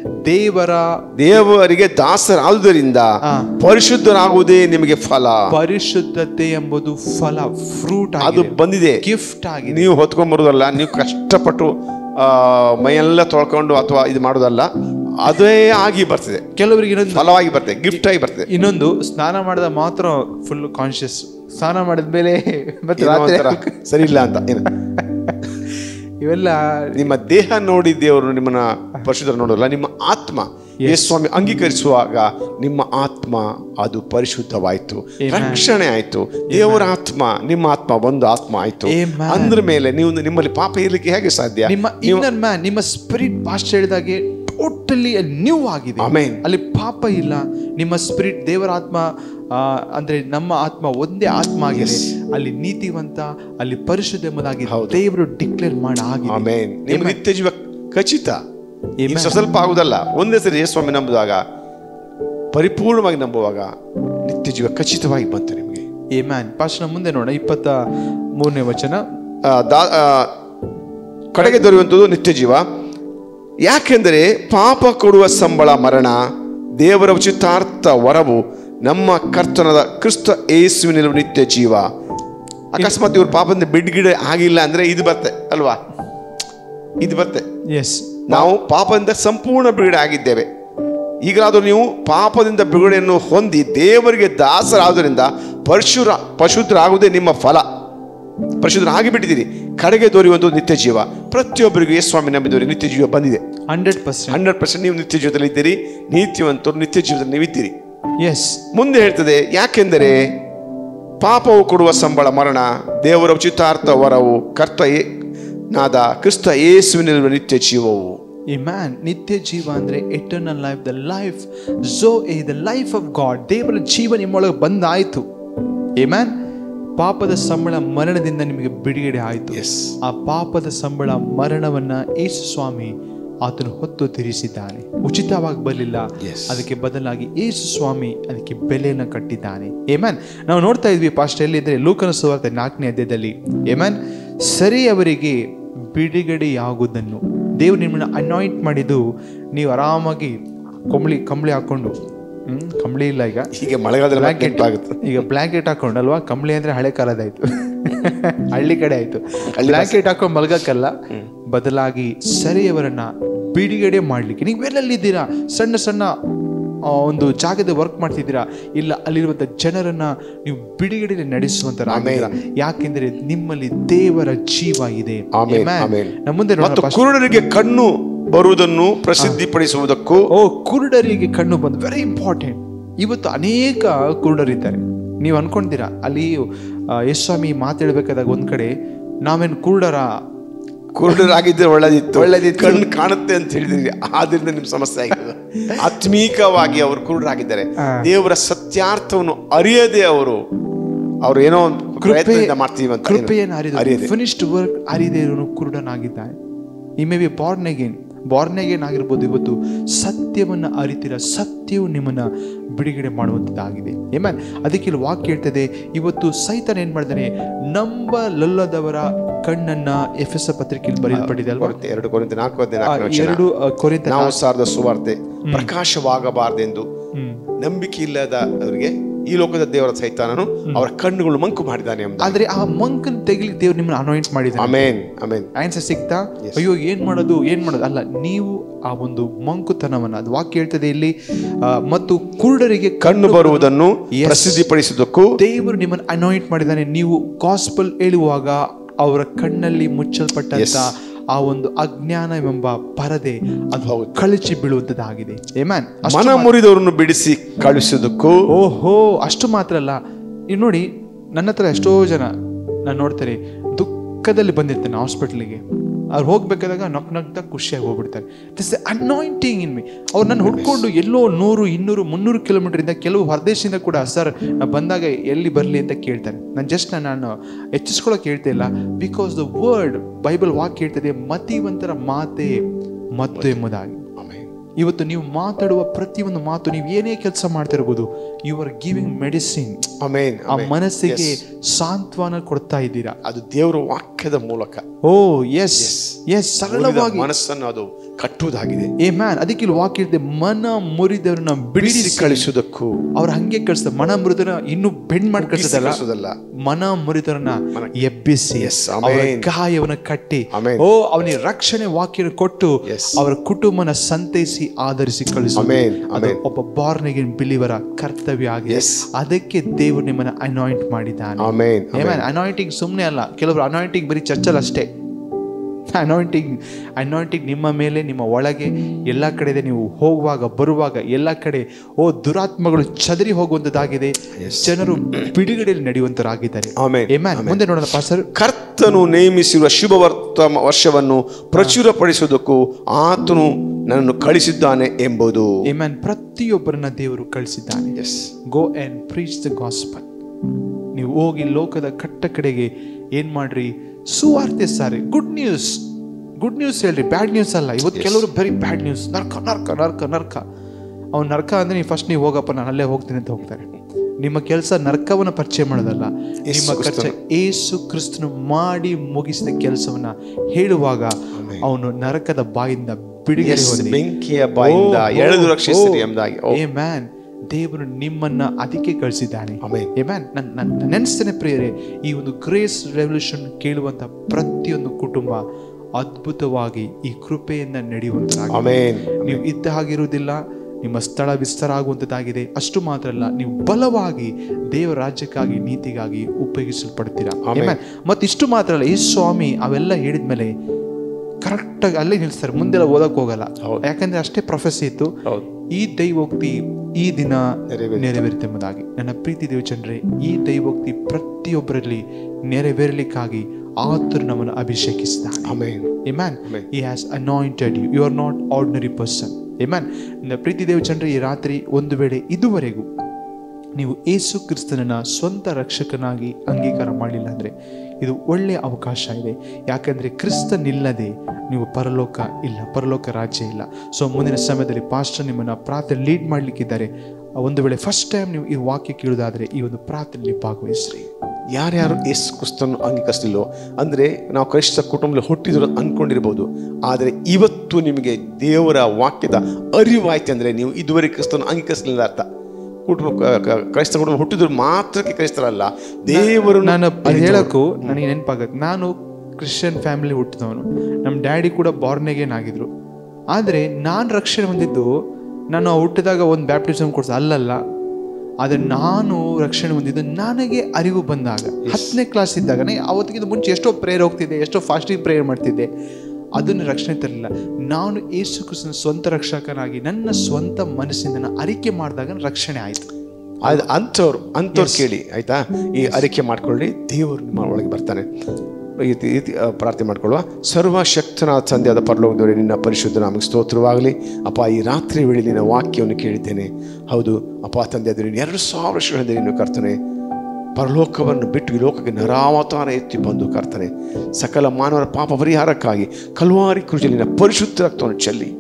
ದೇವರ ದೇವರಿಗೆ ದಾಸರಾದುದರಿಂದ ಆ. ಪರಿಶುದ್ಧರಾಗುವುದೇ ನಿಮಗೆ ಫಲ ಪರಿಶುದ್ಧತೆ ಎಂಬುದು ಫಲ ಫ್ರೂಟ್ ಅದು ಆಗಿದೆ ಬಂದಿದೆ ಗಿಫ್ಟ್ ಆಗಿದೆ ನೀವು ಹೊತ್ಕೊಂಬರೋದಲ್ಲ ನೀವು ಕಷ್ಟಪಟ್ಟು ಆ, ಮೈಯೆಲ್ಲ ತೊಳ್ಕೊಂಡು ಅಥವಾ ಇದು ಮಾಡೋದಲ್ಲ ಅದೇ ಆಗಿ ಬರ್ತದೆ ಕೆಲವರಿಗೆ ಇನ್ನೊಂದು ಫಲವಾಗಿ ಬರ್ತದೆ ಗಿಫ್ಟ್ ಆಗಿ ಬರ್ತದೆ ಇನ್ನೊಂದು ಸ್ನಾನ ಮಾಡಿದ ಮಾತ್ರ ಫುಲ್ ಕಾನ್ಶಿಯಸ್ ಸ್ನಾನ ಮಾಡಿದ ಮೇಲೆ ಮತ್ತೆ ಏನೋ ರಾತ್ರಿ ಒಂಥರ ಸರಿ ಇಲ್ಲ ಅಂತ ಏನು ಇವೆಲ್ಲ ನಿಮ್ಮ ದೇಹ ನೋಡಿ ದೇವರು ನಿಮ್ಮನ್ನ ಪರಿಶುದ್ಧ ನೋಡಲ್ಲ ನಿಮ್ಮ ಆತ್ಮ ಯೇಸು ಸ್ವಾಮಿ ಅಂಗೀಕರಿಸುವಾಗ ನಿಮ್ಮ ಆತ್ಮ ಅದು ಪರಿಶುದ್ಧವಾಯ್ತು ರಕ್ಷಣೆ ಆಯ್ತು ದೇವರ ಆತ್ಮ ನಿಮ್ಮ ಆತ್ಮ ಒಂದು ಆತ್ಮ ಆಯ್ತು Amen. ಅಂದ್ರ ಮೇಲೆ ನೀವು ನಿಮ್ಮಲ್ಲಿ ಪಾಪ ಇರ್ಲಿಕ್ಕೆ ಹೇಗೆ ಸಾಧ್ಯ ನಿಮ್ಮ ಇನ್ನರ್ ಮ್ಯಾನ್ ನಿಮ್ಮ ಸ್ಪಿರಿಟ್ ಭಾಷೆ ಹೇಳಿದಾಗೆ ಟೋಟಲಿ ನ್ಯೂ ಆಗಿದೆ Amen. ಅಲ್ಲಿ ಪಾಪ ಇಲ್ಲ ನಿಮ್ಮ ಸ್ಪಿರಿಟ್ ದೇವರ ಆತ್ಮ ಆ, ಅಂದ್ರೆ ನಮ್ಮ ಆತ್ಮ ಒಂದೇ ಆತ್ಮ ಆಗಿದೆ ಅಲ್ಲಿ ನೀತಿವಂತ ಅಲ್ಲಿ ಪರಿಶುದ್ಧ ಎಂಬುದಾಗಿ ದೇವರು ಡಿಕ್ಲೇರ್ ಮಾಡಿ ಆಗಿದೆ ಆಮೇನ್ ನಿಮ್ಮ ನಿತ್ಯ ಜೀವ ಖಚಿತ ಇನ್ನು ಸ್ವಲ್ಪ ಸ್ವಲ್ಪ ಆಗುದಲ್ಲ ಒಂದೇ ಸರಿ ಯೇಸು ಸ್ವಾಮಿ ನಂಬಿದಾಗ ಪರಿಪೂರ್ಣವಾಗಿ ನಂಬುವಾಗ ನಿತ್ಯ ಜೀವ ಖಚಿತವಾಗಿ ಬಂತು ನಿಮಗೆ ಏ ಮ್ಯಾನ್ ಪಾಶನ ಮುಂದೆ ನೋಡ ಇಪ್ಪತ್ತ ಮೂರನೇ ವಚನ ಆ, ದಾ- ಆ, ಕಡೆಗೆ ದೊರೆಯುವಂಥದ್ದು ನಿತ್ಯ ಜೀವ ಯಾಕೆಂದರೆ ಪಾಪ ಕೊಡುವ ಸಂಬಳ ಮರಣ ದೇವರ ಉಚಿತಾರ್ಥ ವರವು ನಮ್ಮ ಕರ್ತನದ ಕ್ರಿಸ್ತ ಏಸುವಿನಿರುವ ನಿತ್ಯ ಜೀವ ಅಕಸ್ಮಾತ್ ಇವ್ರ ಪಾಪದಿಂದ ಬಿಡ್ಗಿಡ ಆಗಿಲ್ಲ ಅಂದ್ರೆ ಇದು ಬರ್ತೆ ಅಲ್ವಾ ಇದು ಬರ್ತೆ ಎಸ್ ನಾವು ಪಾಪದಿಂದ ಸಂಪೂರ್ಣ ಬಿಡುಗಡೆ ಆಗಿದ್ದೇವೆ ಈಗಲಾದರೂ ನೀವು ಪಾಪದಿಂದ ಬಿಡುಗಡೆಯನ್ನು ಹೊಂದಿ ದೇವರಿಗೆ ದಾಸರಾದುದರಿಂದ ಪರಶುರ ಪಶುದ್ಧರಾಗುವುದೇ ನಿಮ್ಮ ಫಲ ಪರಿಶುದ್ಧರ ಆಗಿಬಿಟ್ಟಿದ್ದೀರಿ ಕಡೆಗೆ ದೊರೆಯುವಂಥ ನಿತ್ಯ ಜೀವ ಪ್ರತಿಯೊಬ್ಬರಿಗೂ ಯೇಸು ಸ್ವಾಮಿ ನಂಬಿದವರಿಗೆ ನಿತ್ಯ ಜೀವ ಬಂದಿದೆ ಹಂಡ್ರೆಡ್ ಪರ್ಸೆಂಟ್ ಹಂಡ್ರೆಡ್ ಪರ್ಸೆಂಟ್ ನೀವು ನಿತ್ಯ ಜೀವದಲ್ಲಿ ಇದ್ದೀರಿ ನೀತಿವಂತರು ನಿತ್ಯ ಜೀವದಲ್ಲಿ ನೀವಿದ್ದೀರಿ ಎಸ್ ಮುಂದೆ ಹೇಳ್ತದೆ ಯಾಕೆಂದರೆ ಪಾಪವು ಕೊಡುವ ಸಂಬಳ ಮರಣ ದೇವರ ಉಚಿತಾರ್ಥ ವರವು ಕರ್ತ ಏ- ನಾದ ಕ್ರಿಸ್ತ ಯೇಸುವಿನಲ್ಲಿರುವ ನಿತ್ಯ ಜೀವವು ಈ ಮ್ಯಾನ್ ನಿತ್ಯ ಜೀವ ಅಂದ್ರೆ eternal life the life zoe the life of God ದೇವರ ಜೀವ ನಿಮ್ಮೊಳಗೆ ಬಂದಾಯ್ತು ಏ ಮ್ಯಾನ್ ಪಾಪದ ಸಂಬಳ ಮರಣದಿಂದ ನಿಮಗೆ ಬಿಡುಗಡೆ ಆಯಿತು ಎಸ್ ಆ ಪಾಪದ ಸಂಬಳ ಮರಣವನ್ನ ಯೇಸು ಸ್ವಾಮಿ ಆತನು ಹೊತ್ತು ತೀರಿಸಿದ್ದಾನೆ ಉಚಿತವಾಗಿ ಬರಲಿಲ್ಲ Yes. ಅದಕ್ಕೆ ಬದಲಾಗಿ ಯೇಸು ಸ್ವಾಮಿ ಅದಕ್ಕೆ ಬೆಲೆಯನ್ನು ಕಟ್ಟಿದ್ದಾನೆ ಏಮ್ಯಾನ್ ನಾವು ನೋಡ್ತಾ ಇದ್ವಿ ಪಾಸ್ಟ್ ಎಲ್ಲಿದ್ರೆ ಲೂಕನ ಸುವಾರ್ತೆ ನಾಲ್ಕನೇ ಅಧ್ಯಾಯದಲ್ಲಿ ಏಮ್ಯಾನ್ ಸರಿ ಅವರಿಗೆ ಬಿಡುಗಡೆಯಾಗುವುದನ್ನು ದೇವ್ರು ನಿಮ್ಮನ್ನ ಅನಾಯಿಂಟ್ ಮಾಡಿದ್ದು ನೀವು ಆರಾಮಾಗಿ ಕಂಬಳಿ ಕಂಬಳಿ ಹಾಕೊಂಡು ಹ್ಮ್ ಕಂಬಳಿ ಇಲ್ಲ ಈಗ ಹೀಗೆ ಮಳೆಗಾಲದಲ್ಲಿ ಬ್ಲಾಂಕೆಟ್ ಆಗುತ್ತೆ ಈಗ ಬ್ಲಾಂಕೆಟ್ ಹಾಕೊಂಡು ಅಲ್ವಾ ಕಂಬಳಿ ಅಂದ್ರೆ ಹಳೆ ಕಾಲದಾಯ್ತು ಹಳ್ಳಿ ಕಡೆ ಆಯ್ತು ಬ್ಲಾಂಕೆಟ್ ಹಾಕೊಂಡು ಮಲಗಕ್ಕಲ್ಲ ಬದಲಾಗಿ ಸರಿಯವರನ್ನ ಬಿಡುಗಡೆ ಮಾಡ್ಲಿಕ್ಕೆ ನೀವು ಎಲ್ಲೆಲ್ಲಿದ್ದೀರಾ ಸಣ್ಣ ಸಣ್ಣ ಆ, ಒಂದು ಜಾಗದ ವರ್ಕ್ ಮಾಡ್ತಿದ್ದೀರಾ ಇಲ್ಲ ಅಲ್ಲಿರುವಂತ ಜನರನ್ನ ನೀವು ಬಿಡುಗಡೆ ನಡೆಸುವಂತ ಯಾಕೆಂದ್ರೆ ನಿಮ್ಮಲ್ಲಿ ದೇವರ ಜೀವ ಇದೆ ಆಮೇನ್, Amen. ಆಮೇನ್. ನಮ್ಮ ಮುಂದೆ ನೋಡೋಣ ಮತ್ತು pastor. ಕುರುಡರಿಗೆ ಕಣ್ಣು ಬರುವುದನ್ನು ಪ್ರಸಿದ್ಧಿಪಡಿಸುವುದಕ್ಕೂ ಓ ಕುರುಡರಿಗೆ ಕಣ್ಣು ಬಂದು ವೆರಿ ಇಂಪಾರ್ಟೆಂಟ್ ಇವತ್ತು ಅನೇಕ ಕುರುಡರಿದ್ದಾರೆ ನೀವು ಅನ್ಕೊಂತೀರಾ ಅಲ್ಲಿ ಆ, ಯೇಸು ಸ್ವಾಮಿ ಮಾತಾಡ್ಬೇಕಾದಾಗ ಒಂದ್ ಕಡೆ ನಾವೇನ್ ಕುರುಡರ ಕುರುಡರಾಗಿದ್ದರೆ ಒಳ್ಳೆದಿತ್ತು ಒಳ್ಳೆದಿತ್ತು ಕಣ್ಣು ಕಾಣುತ್ತೆ ಅಂತ ಹೇಳಿದ್ರಿ ಆದ್ರಿಂದ ನಿಮ್ ಸಮಸ್ಯೆ ಆಗಿದೆ ಆತ್ಮೀಕವಾಗಿ ಅವರು ಕುರುಡರಾಗಿದ್ದಾರೆ ದೇವರ ಸತ್ಯಾರ್ಥವನ್ನು ಅರಿಯದೆ ಅವರು ಅವ್ರು ಏನೋ ಒಂದು ಪ್ರಯತ್ನದಿಂದ ಮಾಡ್ತೀವಿ ಅಂತ ಕೃಪೆಯನ್ನು ಅರಿಯದೆ ಅರಿದು ಫಿನಿಶ್ಡ್ ವರ್ಕ್ ಅರಿದೇ ಇರೋನು ಕುರುಡನಾಗಿದ್ದಾನೆ he may be born again born again ಆಗಿರ್ಬೋದು ಇವತ್ತು ಸತ್ಯವನ್ನ ಅರಿತಿರ ಸತ್ಯವು ನಿಮ್ಮನ್ನ ಬಿಡುಗಡೆ ಮಾಡುವಂಥದ್ದಾಗಿದೆ ಏಮನ್ ಅದಕ್ಕೆ ಇಲ್ಲಿ ವಾಕ್ಯ ಹೇಳ್ತದೆ ಇವತ್ತು ಸೈತನ್ ಏನ್ ಮಾಡ್ತಾನೆ ನಂಬಲಲ್ಲದವರ ಕಣ್ಣನ್ನ ಎಫ್ ಎಸ್ ಪತ್ರಿಕೆಯಲ್ಲಿ ಬರೆಯಲ್ಪಟ್ಟಿದೆ ಅಲ್ವಾ ಬರುತ್ತೆ ಎರಡು ಕೊರಿಂದ ನಾಲ್ಕು ಹದಿನೈದು ಆ, ನಾಲ್ಕನೇ ವಚನ. ಎರಡು ಆ, ಕೊರಿಂಥ ನಾವು ಸಾರದ ಸುವಾರ್ತೆ ಪ್ರಕಾಶವಾಗಬಾರದೆಂದು ಹ್ಮ್. ನಂಬಿಕೆ ಇಲ್ಲದವರಿಗೆ ಈ ಲೋಕದ ದೇವರ ಸೈತಾನನು ಅವರ ಕಣ್ಣುಗಳು ಮಂಕು ಮಾಡಿದ್ದಾನೆ ಎಂಬ ಆದ್ರೆ ಆ ಮಂಕನ್ ತೆಗಿಲಿಕ್ಕೆ ದೇವ್ರು ನಿಮ್ಮನ್ನ ಅನಾಯಿಂಟ್ ಮಾಡಿದ್ದಾನೆ ಅಮೇನ್ ಅಮೇನ್ ಆನ್ಸರ್ ಸಿಗ್ತಾ ಅಯ್ಯೋ ಏನ್ ಮಾಡೋದು ಏನ್ ಮಾಡೋದು ಅಲ್ಲ ನೀವು ಆ ಒಂದು ಮಂಕುತನವನ್ನ ಅದು ವಾಕ್ಯ ಹೇಳ್ತದೆ ಇಲ್ಲಿ ಆ, ಮತ್ತು ಕುರುಡರಿಗೆ ಕಣ್ಣು ಬರುವುದನ್ನು ಪ್ರಸಿದ್ಧಿಪಡಿಸುವುದಕ್ಕೂ ದೇವರು ನಿಮ್ಮನ್ನು ಅನಾಯಿಂಟ್ ಮಾಡಿದ್ದಾನೆ ನೀವು ಗಾಸ್ಪಲ್ ಹೇಳುವಾಗ ಅವರ ಕಣ್ಣಲ್ಲಿ ಮುಚ್ಚಲ್ಪಟ್ಟಂತ ಆ ಒಂದು ಅಜ್ಞಾನವೆಂಬ ಪರದೆ ಅದು ಕಳಚಿ ಬೀಳುವಂತದ್ದಾಗಿದೆ ಏಮ್ಯಾನ್ ಮನ ಮುರಿದವರನ್ನು ಬಿಡಿಸಿ ಕಳಿಸುವುದಕ್ಕೂ ಓಹೋ ಅಷ್ಟು ಮಾತ್ರ ಅಲ್ಲ ನೀವು ನೋಡಿ ನನ್ನ ಹತ್ರ ಎಷ್ಟೋ ಜನ ನಾನು ನೋಡ್ತಾರೆ ದುಃಖದಲ್ಲಿ ಬಂದಿರ್ತಾನೆ ಹಾಸ್ಪಿಟ್ಲಿಗೆ ಅವ್ರು ಹೋಗ್ಬೇಕಾದಾಗ ನಕ್ ನಗ್ತಾ ಖುಷಿಯಾಗಿ ಹೋಗ್ಬಿಡ್ತಾರೆ ದಿಸ್ ಅನಾಯಿಂಟಿಂಗ್ ಇನ್ ಮಿ ಅವ್ರು ನನ್ನ ಹುಡ್ಕೊಂಡು ಎಲ್ಲೋ ನೂರು ಇನ್ನೂರು ಮುನ್ನೂರು ಕಿಲೋಮೀಟರಿಂದ ಕೆಲವು ಹೊರದೇಶದಿಂದ ಕೂಡ ಸರ್ ನಾ ಬಂದಾಗ ಎಲ್ಲಿ ಬರಲಿ ಅಂತ ಕೇಳ್ತಾರೆ ನಾನು ಜಸ್ಟ್ ನಾನು ಹೆಚ್ಚಿಸ್ಕೊಳ್ಳೋಕೆ ಹೇಳ್ತಾ ಇಲ್ಲ ಬಿಕಾಸ್ ದ ವರ್ಡ್ ಬೈಬಲ್ ವಾಕ್ಯ ಹೇಳ್ತದೆ ಮತಿವಂತರ ಮಾತೆ ಮತ್ತು ಎಂಬುದಾಗಿ ಆಮೇನ್. ಇವತ್ತು ನೀವು ಮಾತಾಡುವ ಪ್ರತಿಯೊಂದು ಮಾತು ನೀವು ಏನೇ ಕೆಲಸ ಮಾಡ್ತಿರ್ಬೋದು you are giving medicine amen ಆ ಆಮೇನ್. ಮನಸ್ಸಿಗೆ ಸಾಂತ್ವನ ಕೊಡ್ತಾ ಇದ್ದೀರಾ ಅದು ದೇವರ ವಾಕ್ಯದ ಮೂಲಕ ಓ ಎಸ್ ಎಸ್ ಸರಳವಾಗಿ ಮನಸ್ಸನ್ನು ಅದು ಕಟ್ಟುವುದಾಗಿದೆ ಏ ಮ್ಯಾನ್ ಅದಕ್ಕೆ ಇಲ್ಲಿ ವಾಕ್ಯ ಇರುತ್ತೆ ಮನ ಮುರಿದವ್ರನ್ನ ಬಿಡಿಸಿ ಬಿಡಿಸಿ ಕಳಿಸುವುದಕ್ಕೂ ಅವ್ರ ಹಂಗೆ ಕಳಿಸ್ತಾರೆ ಮನ ಮುರಿದನ ಇನ್ನು ಬೆಂಡ್ ಮಾಡಿ ಕಳಿಸೋದಲ್ಲ ಕಳಿಸುವುದಲ್ಲ ಮನ ಮುರಿದವ್ರನ್ನ ಎಬ್ಬಿಸಿ Yes, ಅವರ amen. ಗಾಯವನ್ನ ಕಟ್ಟಿ Amen. ಓ ಅವನಿಗೆ ರಕ್ಷಣೆ ವಾಕ್ಯ ಕೊಟ್ಟು Yes. ಅವರ ಕುಟುಂಬನ ಸಂತೈಸಿ ಆಧರಿಸಿ ಕಳಿಸು Amen, ಅದು amen. ಒಬ್ಬ ಬಾರ್ನಿಗೆ ಬಿಲಿವರ ಕರ್ತವ್ಯ ಆಗಿದೆ Yes. ಅದಕ್ಕೆ ದೇವರು ನಿಮ್ಮನ್ನ ಅನಾಯಿಂಟ್ ಮಾಡಿದ್ದಾನೆ ಆಮೇನ್ ಅನಾಯಿಂಟಿಂಗ್ ಸುಮ್ಮನೆ ಅಲ್ಲ ಕೆಲವರು ಅನಾಯಿಂಟಿಂಗ್ ಬರೀ ಚರ್ಚಲ್ ಅಷ್ಟೇ ಅನಾಯಿಂಟಿಂಗ್ ಅನಾಯಿಂಟಿಂಗ್ ನಿಮ್ಮ ಮೇಲೆ ನಿಮ್ಮ ಒಳಗೆ ಎಲ್ಲ ಕಡೆ ಇದೆ ನೀವು ಹೋಗುವಾಗ ಬರುವಾಗ ಎಲ್ಲ ಕಡೆ ಓ ದುರಾತ್ಮಗಳು ಚದರಿ ಹೋಗುವಂಥದ್ದಾಗಿದೆ ಜನರು ಬಿಡುಗಡೆಯಲ್ಲಿ ನಡೆಯುವಂತರಾಗಿದ್ದಾರೆ Amen. Amen. ಮುಂದೆ ನೋಡೋಣ ಪಾಸ್ಟರ್ ಕರ್ತನು ನೇಮಿಸಿರುವ ಶುಭ ವರ್ತ ವರ್ಷವನ್ನು ಪ್ರಚುರಪಡಿಸುವುದಕ್ಕೂ ಆತನು ನನ್ನನ್ನು ಕಳಿಸಿದ್ದಾನೆ ಎಂಬುದು ಏಮ್ಯಾನ್ ಪ್ರತಿಯೊಬ್ಬರನ್ನ ದೇವರು ಕಳಿಸಿದ್ದಾನೆ yes go and preach the gospel ನೀವು ಹೋಗಿ ಲೋಕದ ಕಟ್ಟ ಕಡೆಗೆ ಏನ್ ಮಾಡ್ರಿ ಸುವಾರ್ತೆ ಸಾರಿ ಗುಡ್ ನ್ಯೂಸ್ ಗುಡ್ ನ್ಯೂಸ್ ಹೇಳ್ರಿ ಬ್ಯಾಡ್ ನ್ಯೂಸ್ ಅಲ್ಲ ಇವತ್ತು ಕೆಲವರು ಬರೀ ಬ್ಯಾಡ್ ನ್ಯೂಸ್ ನರ್ಕ ನರ್ಕ ನರ್ಕ ನರ್ಕ ಅವ್ನು ನರ್ಕ ಅಂದ್ರೆ ನೀವು ಫಸ್ಟ್ ನೀವು ಹೋಗಪ್ಪ ನಾನು ಅಲ್ಲೇ ಹೋಗ್ತೀನಿ ಅಂತ ಹೋಗ್ತಾರೆ ನಿಮ್ಮ ಕೆಲಸ ನರ್ಕವನ್ನ ಪರಿಚಯ ಮಾಡೋದಲ್ಲ ನಿಮ್ಮ ಖರ್ಚ ಏಸು ಕ್ರಿಸ್ತನು ಮಾಡಿ ಮುಗಿಸಿದ ಕೆಲಸವನ್ನ ಹೇಳುವಾಗ ಅವನು ನರಕದ ಬಾಯಿಂದ ಬಿಡುಗಡೆ ಹೊಂದಿ ಬೆಂಕಿಯ ಬಾಯಿಂದ ಎಳೆದು ರಕ್ಷಿಸಿರಿ ಎಂಬುದಾಗಿ ಓ, ಏ ಮ್ಯಾನ್ ದೇವರು ನಿಮ್ಮನ್ನ ಅದಕ್ಕೆ ಕಳಿಸಿದ್ದಾನೆ Amen. ಏ ಮ್ಯಾನ್ ನಾನು ನೆನೆಸ್ತೇನೆ ಪ್ರಿಯರೇ ಈ ಒಂದು ಗ್ರೇಸ್ ರೆವಲ್ಯೂಷನ್ ಕೇಳುವಂತ ಪ್ರತಿಯೊಂದು ಕುಟುಂಬ ಅದ್ಭುತವಾಗಿ ಈ ಕೃಪೆಯಿಂದ ನಡೆಯುವಂತಾಗ ಆಮೆನ್ ನೀವು ಇದ್ದ ಹಾಗಿರುವುದಿಲ್ಲ ನಿಮ್ಮ ಸ್ಥಳ ವಿಸ್ತಾರ ಆಗುವಂಥದ್ದಾಗಿದೆ ಅಷ್ಟು ಮಾತ್ರ ಅಲ್ಲ ನೀವು ಬಲವಾಗಿ ದೇವರ ರಾಜ್ಯಕ್ಕಾಗಿ ನೀತಿಗಾಗಿ ಉಪಯೋಗಿಸಲ್ಪಡ್ತೀರಾ Amen. ಮತ್ತೆ ಇಷ್ಟು ಮಾತ್ರ ಅಲ್ಲ ಈ ಸ್ವಾಮಿ ಅವೆಲ್ಲ ಹೇಳಿದ್ಮೇಲೆ ಕರೆಕ್ಟಾಗಿ ಅಲ್ಲೇ ನಿಲ್ಲಿಸ್ತಾರೆ ಮುಂದೆಲ್ಲ ಓದಕ್ ಹೋಗಲ್ಲ ಹೌದು. ಯಾಕಂದ್ರೆ ಅಷ್ಟೇ ಪ್ರೊಫೆಸಿ ಇತ್ತು ಹೌದು ಈ ದೈವೋಕ್ತಿ ಈ ದಿನ ನೆರವೇರಿತು. ನೆರವೇರುತ್ತೆಂಬುದಾಗಿ ನನ್ನ ಪ್ರೀತಿ ದೇವಚಂದ್ರೆ ಈ ದೈವೋಕ್ತಿ ಪ್ರತಿಯೊಬ್ಬರಲ್ಲಿ ನೆರವೇರಲಿಕ್ಕಾಗಿ ಆತರು ನಮ್ಮನ್ನು ಅಭಿಷೇಕಿಸಿದ್ದಾನೆ amen Amen. Amen. He has anointed you. You are not ordinary person. Amen. ನನ್ನ ಪ್ರೀತಿ ದೇವಚಂದ್ರ ಈ ರಾತ್ರಿ ಒಂದು ವೇಳೆ ಇದುವರೆಗೂ ನೀವು ಏಸು ಕ್ರಿಸ್ತನನ್ನ ಸ್ವಂತ ರಕ್ಷಕನಾಗಿ ಅಂಗೀಕಾರ ಮಾಡಲಿಲ್ಲ ಅಂದ್ರೆ ಇದು ಒಳ್ಳೆಯ ಅವಕಾಶ ಇದೆ ಯಾಕಂದ್ರೆ ಕ್ರಿಸ್ತನಿಲ್ಲದೆ ನೀವು ಪರಲೋಕ ಇಲ್ಲ ಪರಲೋಕ ರಾಜ್ಯ ಇಲ್ಲ ಸೊ ಮುಂದಿನ ಸಮಯದಲ್ಲಿ ಪಾಸ್ಟರ್ ನಿಮ್ಮನ್ನ ಪ್ರಾರ್ಥನೆ ಲೀಡ್ ಮಾಡ್ಲಿಕ್ಕಿದ್ದಾರೆ ಒಂದು ವೇಳೆ ಫಸ್ಟ್ ಟೈಮ್ ನೀವು ಈ ವಾಕ್ಯ ಕೇಳುವುದಾದ್ರೆ ಈ ಒಂದು ಪ್ರಾರ್ಥನೆಯಲ್ಲಿ ಭಾಗವಹಿಸ್ರಿ ಯಾರ್ಯಾರು ಯೇಸು ಕ್ರಿಸ್ತನ್ನು ಅಂಗೀಕರಿಸಲಿಲ್ಲೋ ಅಂದರೆ ನಾವು ಕ್ರೈಸ್ತ ಕುಟುಂಬದಲ್ಲಿ ಹುಟ್ಟಿದ್ರು ಅನ್ಕೊಂಡಿರ್ಬೋದು ಆದರೆ ಇವತ್ತು ನಿಮಗೆ ದೇವರ ವಾಕ್ಯದ ಅರಿವಾಯ್ತು ಅಂದರೆ ನೀವು ಇದುವರೆಗೆ ಕ್ರಿಸ್ತನ್ನು ಅಂಗೀಕರಿಸಲಿಲ್ಲ ಅರ್ಥ ಕುಟುಂಬ ಕ- ಕ- ಕ್ರೈಸ್ತ ಕುಟುಂಬ ಹುಟ್ಟಿದ್ರು ಮಾತ್ರಕ್ಕೆ ಕ್ರೈಸ್ತರಲ್ಲ ದೇವರು ನಾನು ಅದು ಹೇಳಕ್ಕೂ ನನಗೆ ನೆನಪಾಗತ್ತೆ ನಾನು ಕ್ರಿಶ್ಚಿಯನ್ ಫ್ಯಾಮಿಲಿ ಹುಟ್ಟಿದವನು ನಮ್ಮ ಡ್ಯಾಡಿ ಕೂಡ ಬಾರ್ನೆಗೇನ್ ಆಗಿದ್ರು ಆದರೆ ನಾನು ರಕ್ಷಣೆ ಹೊಂದಿದ್ದು ನಾನು ಹುಟ್ಟಿದಾಗ ಒಂದು ಬ್ಯಾಪ್ಟಿಸಮ್ ಕೊಡ್ಸ ಅಲ್ಲಲ್ಲ ಆದರೆ ನಾನು ರಕ್ಷಣೆ ಹೊಂದಿದ್ದು ನನಗೆ ಅರಿವು ಬಂದಾಗ ಹತ್ತನೇ ಕ್ಲಾಸ್ ಇದ್ದಾಗ ನಾನು ಅವತ್ತಿಗಿಂತ ಮುಂಚೆ ಎಷ್ಟೋ ಪ್ರೇಯರ್ ಹೋಗ್ತಿದ್ದೆ ಎಷ್ಟೋ ಫಾಸ್ಟಿಗೆ ಪ್ರೇಯರ್ ಮಾಡ್ತಿದ್ದೆ ಅದನ್ನು ರಕ್ಷಣೆ ತರಲಿಲ್ಲ ನಾನು ಏಸು ಕ್ರಿಸ್ತನ ಸ್ವಂತ ರಕ್ಷಕನಾಗಿ ನನ್ನ ಸ್ವಂತ ಮನಸ್ಸಿಂದ ನಾನು ಅರಿಕೆ ಮಾಡಿದಾಗ ರಕ್ಷಣೆ ಆಯಿತು ಅದು ಅಂಥವ್ರು ಅಂಥವ್ರು ಕೇಳಿ ಆಯ್ತಾ ಈ ಅರಿಕೆ ಮಾಡ್ಕೊಳ್ಳಿ ದೇವರು ನಿಮ್ಮ ಒಳಗೆ ಬರ್ತಾನೆ ಈ ರೀತಿ- ಈ ರೀತಿ, ಆ, ಪ್ರಾರ್ಥನೆ ಮಾಡ್ಕೊಳ್ಳುವ ಸರ್ವಶಕ್ತನಾದ ತಂದೆಯಾದ ಪರಲೋಕದವರೇ ನಿನ್ನ ಪರಿಶುದ್ಧ ನಮಗೆ ಸ್ತೋತ್ರವಾಗಲಿ ಅಪ್ಪ ಈ ರಾತ್ರಿ ವೇಳೆ ನಿನ್ನ ವಾಕ್ಯವನ್ನು ಕೇಳಿದ್ದೇನೆ ಹೌದು ಅಪ್ಪ ತಂದೆ ಅದು ಎರಡು ಸಾವಿರ ವರ್ಷಗಳಿಂದ ನೀನು ಕರ್ತನೆ ಪರಲೋಕವನ್ನು ಬಿಟ್ಟು ಈ ಲೋಕಕ್ಕೆ ನರಾವತಾರ ಎತ್ತಿ ಬಂದು ಕರ್ತನೆ ಸಕಲ ಮಾನವರ ಪಾಪ ಪರಿಹಾರಕ್ಕಾಗಿ ಕಲ್ವಾರಿ ಕೃಷಿಯಲ್ಲಿನ ಪರಿಶುದ್ಧ ರಕ್ತವನ್ನು ಚೆಲ್ಲಿ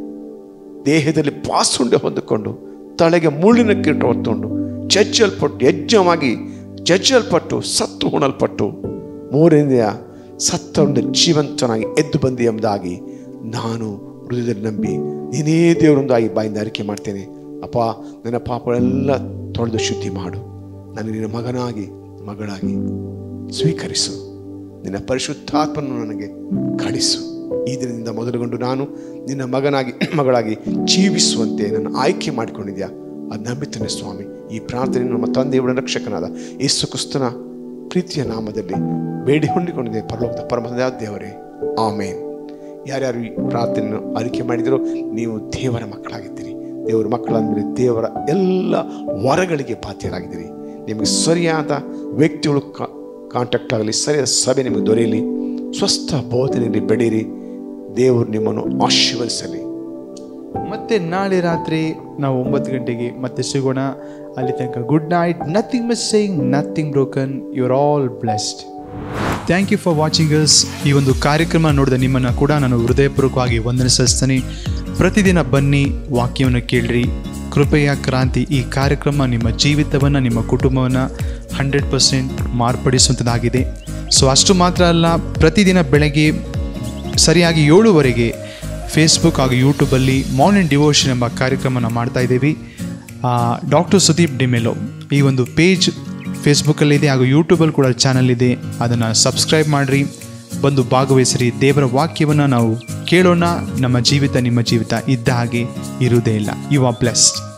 ದೇಹದಲ್ಲಿ ಪಾಸುಂಡೆ ಹೊಂದಿಕೊಂಡು ತಲೆಗೆ ಮುಳ್ಳಿನ ಕಿರೀಟ ಹೊತ್ತುಕೊಂಡು ಚಚ್ಚಲ್ಪಟ್ಟು ಯಜ್ಞವಾಗಿ ಜಜ್ಜಲ್ಪಟ್ಟು ಸತ್ತು ಉಣಲ್ಪಟ್ಟು ಮೂರನೆಯ ಸತ್ತೊಂದು ಜೀವಂತನಾಗಿ ಎದ್ದು ಬಂದಿ ಎಂಬುದಾಗಿ ನಾನು ಹೃದಯದಲ್ಲಿ ನಂಬಿ ನೀನೇ ದೇವರೊಂದಾಗಿ ಬಾಯಿಂದ ಅರಿಕೆ ಮಾಡ್ತೇನೆ ಅಪ್ಪ ನನ್ನ ಪಾಪಗಳೆಲ್ಲ ತೊಳೆದು ಶುದ್ಧಿ ಮಾಡು ನಾನು ನಿನ್ನ ಮಗನಾಗಿ ಮಗಳಾಗಿ ಸ್ವೀಕರಿಸು ನಿನ್ನ ಪರಿಶುದ್ಧಾತ್ಮನು ನನಗೆ ಕಳಿಸು ಈ ದಿನದಿಂದ ಮೊದಲುಗೊಂಡು ನಾನು ನಿನ್ನ ಮಗನಾಗಿ ಮಗಳಾಗಿ ಜೀವಿಸುವಂತೆ ನನ್ನ ಆಯ್ಕೆ ಮಾಡಿಕೊಂಡಿದ್ಯಾ ಅದು ನಂಬುತ್ತೇನೆ ಸ್ವಾಮಿ ಈ ಪ್ರಾರ್ಥನೆಯನ್ನು ನಮ್ಮ ತಂದೆಯವರ ರಕ್ಷಕನಾದ ಯೇಸು ಕ್ರಿಸ್ತನ ಪ್ರೀತಿಯ ನಾಮದಲ್ಲಿ ಬೇಡಿ ಹೊಂದಿಕೊಂಡಿದೆ ಪರಲೋಕದ ಪರಮದ ದೇವರೇ ಆಮೇನ್ ಯಾರ್ಯಾರು ಈ ಪ್ರಾರ್ಥನೆಯನ್ನು ಆಯ್ಕೆ ಮಾಡಿದರೋ ನೀವು ದೇವರ ಮಕ್ಕಳಾಗಿದ್ದೀರಿ ದೇವರ ಮಕ್ಕಳಂದರೆ ದೇವರ ಎಲ್ಲ ವರಗಳಿಗೆ ಪಾತ್ರರಾಗಿದ್ದೀರಿ ನಿಮಗೆ ಸರಿಯಾದ ವ್ಯಕ್ತಿಗಳು ಕಾಂಟ್ಯಾಕ್ಟ್ ಆಗಲಿ ಸರಿಯಾದ ಸಭೆ ನಿಮಗೆ ದೊರೆಯಲಿ ಸ್ವಸ್ಥ ಬೋಧನೆಯಲ್ಲಿ ಬೆಳೀರಿ ದೇವರು ನಿಮ್ಮನ್ನು ಆಶೀರ್ವದಿಸಲಿ ಮತ್ತೆ ನಾಳೆ ರಾತ್ರಿ ನಾವು ಒಂಬತ್ತು ಗಂಟೆಗೆ ಮತ್ತೆ ಸಿಗೋಣ ಅಲ್ಲಿ ತನಕ good night nothing missing nothing broken you are all blessed thank you for watching us ಈ ಒಂದು ಕಾರ್ಯಕ್ರಮ ನೋಡಿದ ನಿಮ್ಮನ್ನು ಕೂಡ ನಾನು ಹೃದಯಪೂರ್ವಕವಾಗಿ ವಂದನೆ ಸಲ್ಲಿಸ್ತೇನೆ ಪ್ರತಿದಿನ ಬನ್ನಿ ವಾಕ್ಯವನ್ನು ಕೇಳ್ರಿ ಕೃಪೆಯ ಕ್ರಾಂತಿ ಈ ಕಾರ್ಯಕ್ರಮ ನಿಮ್ಮ ಜೀವಿತವನ್ನು ನಿಮ್ಮ ಕುಟುಂಬವನ್ನು ಹಂಡ್ರೆಡ್ ಪರ್ಸೆಂಟ್ ಮಾರ್ಪಡಿಸುವಂಥದ್ದಾಗಿದೆ ಸೊ ಅಷ್ಟು ಮಾತ್ರ ಅಲ್ಲ ಪ್ರತಿದಿನ ಬೆಳಗ್ಗೆ ಸರಿಯಾಗಿ ಏಳುವರೆಗೆ ಫೇಸ್ಬುಕ್ ಹಾಗೂ ಯೂಟ್ಯೂಬಲ್ಲಿ ಮಾರ್ನಿಂಗ್ ಡಿವೋಷನ್ ಎಂಬ ಕಾರ್ಯಕ್ರಮನ ಮಾಡ್ತಾ ಇದ್ದೀವಿ ಡಾಕ್ಟರ್ ಸುದೀಪ್ ಡಿಮೆಲೋ ಈ ಒಂದು ಪೇಜ್ ಫೇಸ್ಬುಕ್ಕಲ್ಲಿದೆ ಹಾಗೂ ಯೂಟ್ಯೂಬಲ್ಲಿ ಕೂಡ ಚಾನಲ್ ಇದೆ ಅದನ್ನು ಸಬ್ಸ್ಕ್ರೈಬ್ ಮಾಡಿರಿ ಬಂದು ಭಾಗವಹಿಸಿರಿ ದೇವರ ವಾಕ್ಯವನ್ನು ನಾವು ಕೇಳೋಣ ನಮ್ಮ ಜೀವಿತ ನಿಮ್ಮ ಜೀವಿತ ಇದ್ದ ಹಾಗೆ ಇರುವುದೇ ಇಲ್ಲ ಯು ಆರ್ ಬ್ಲೆಸ್ಡ್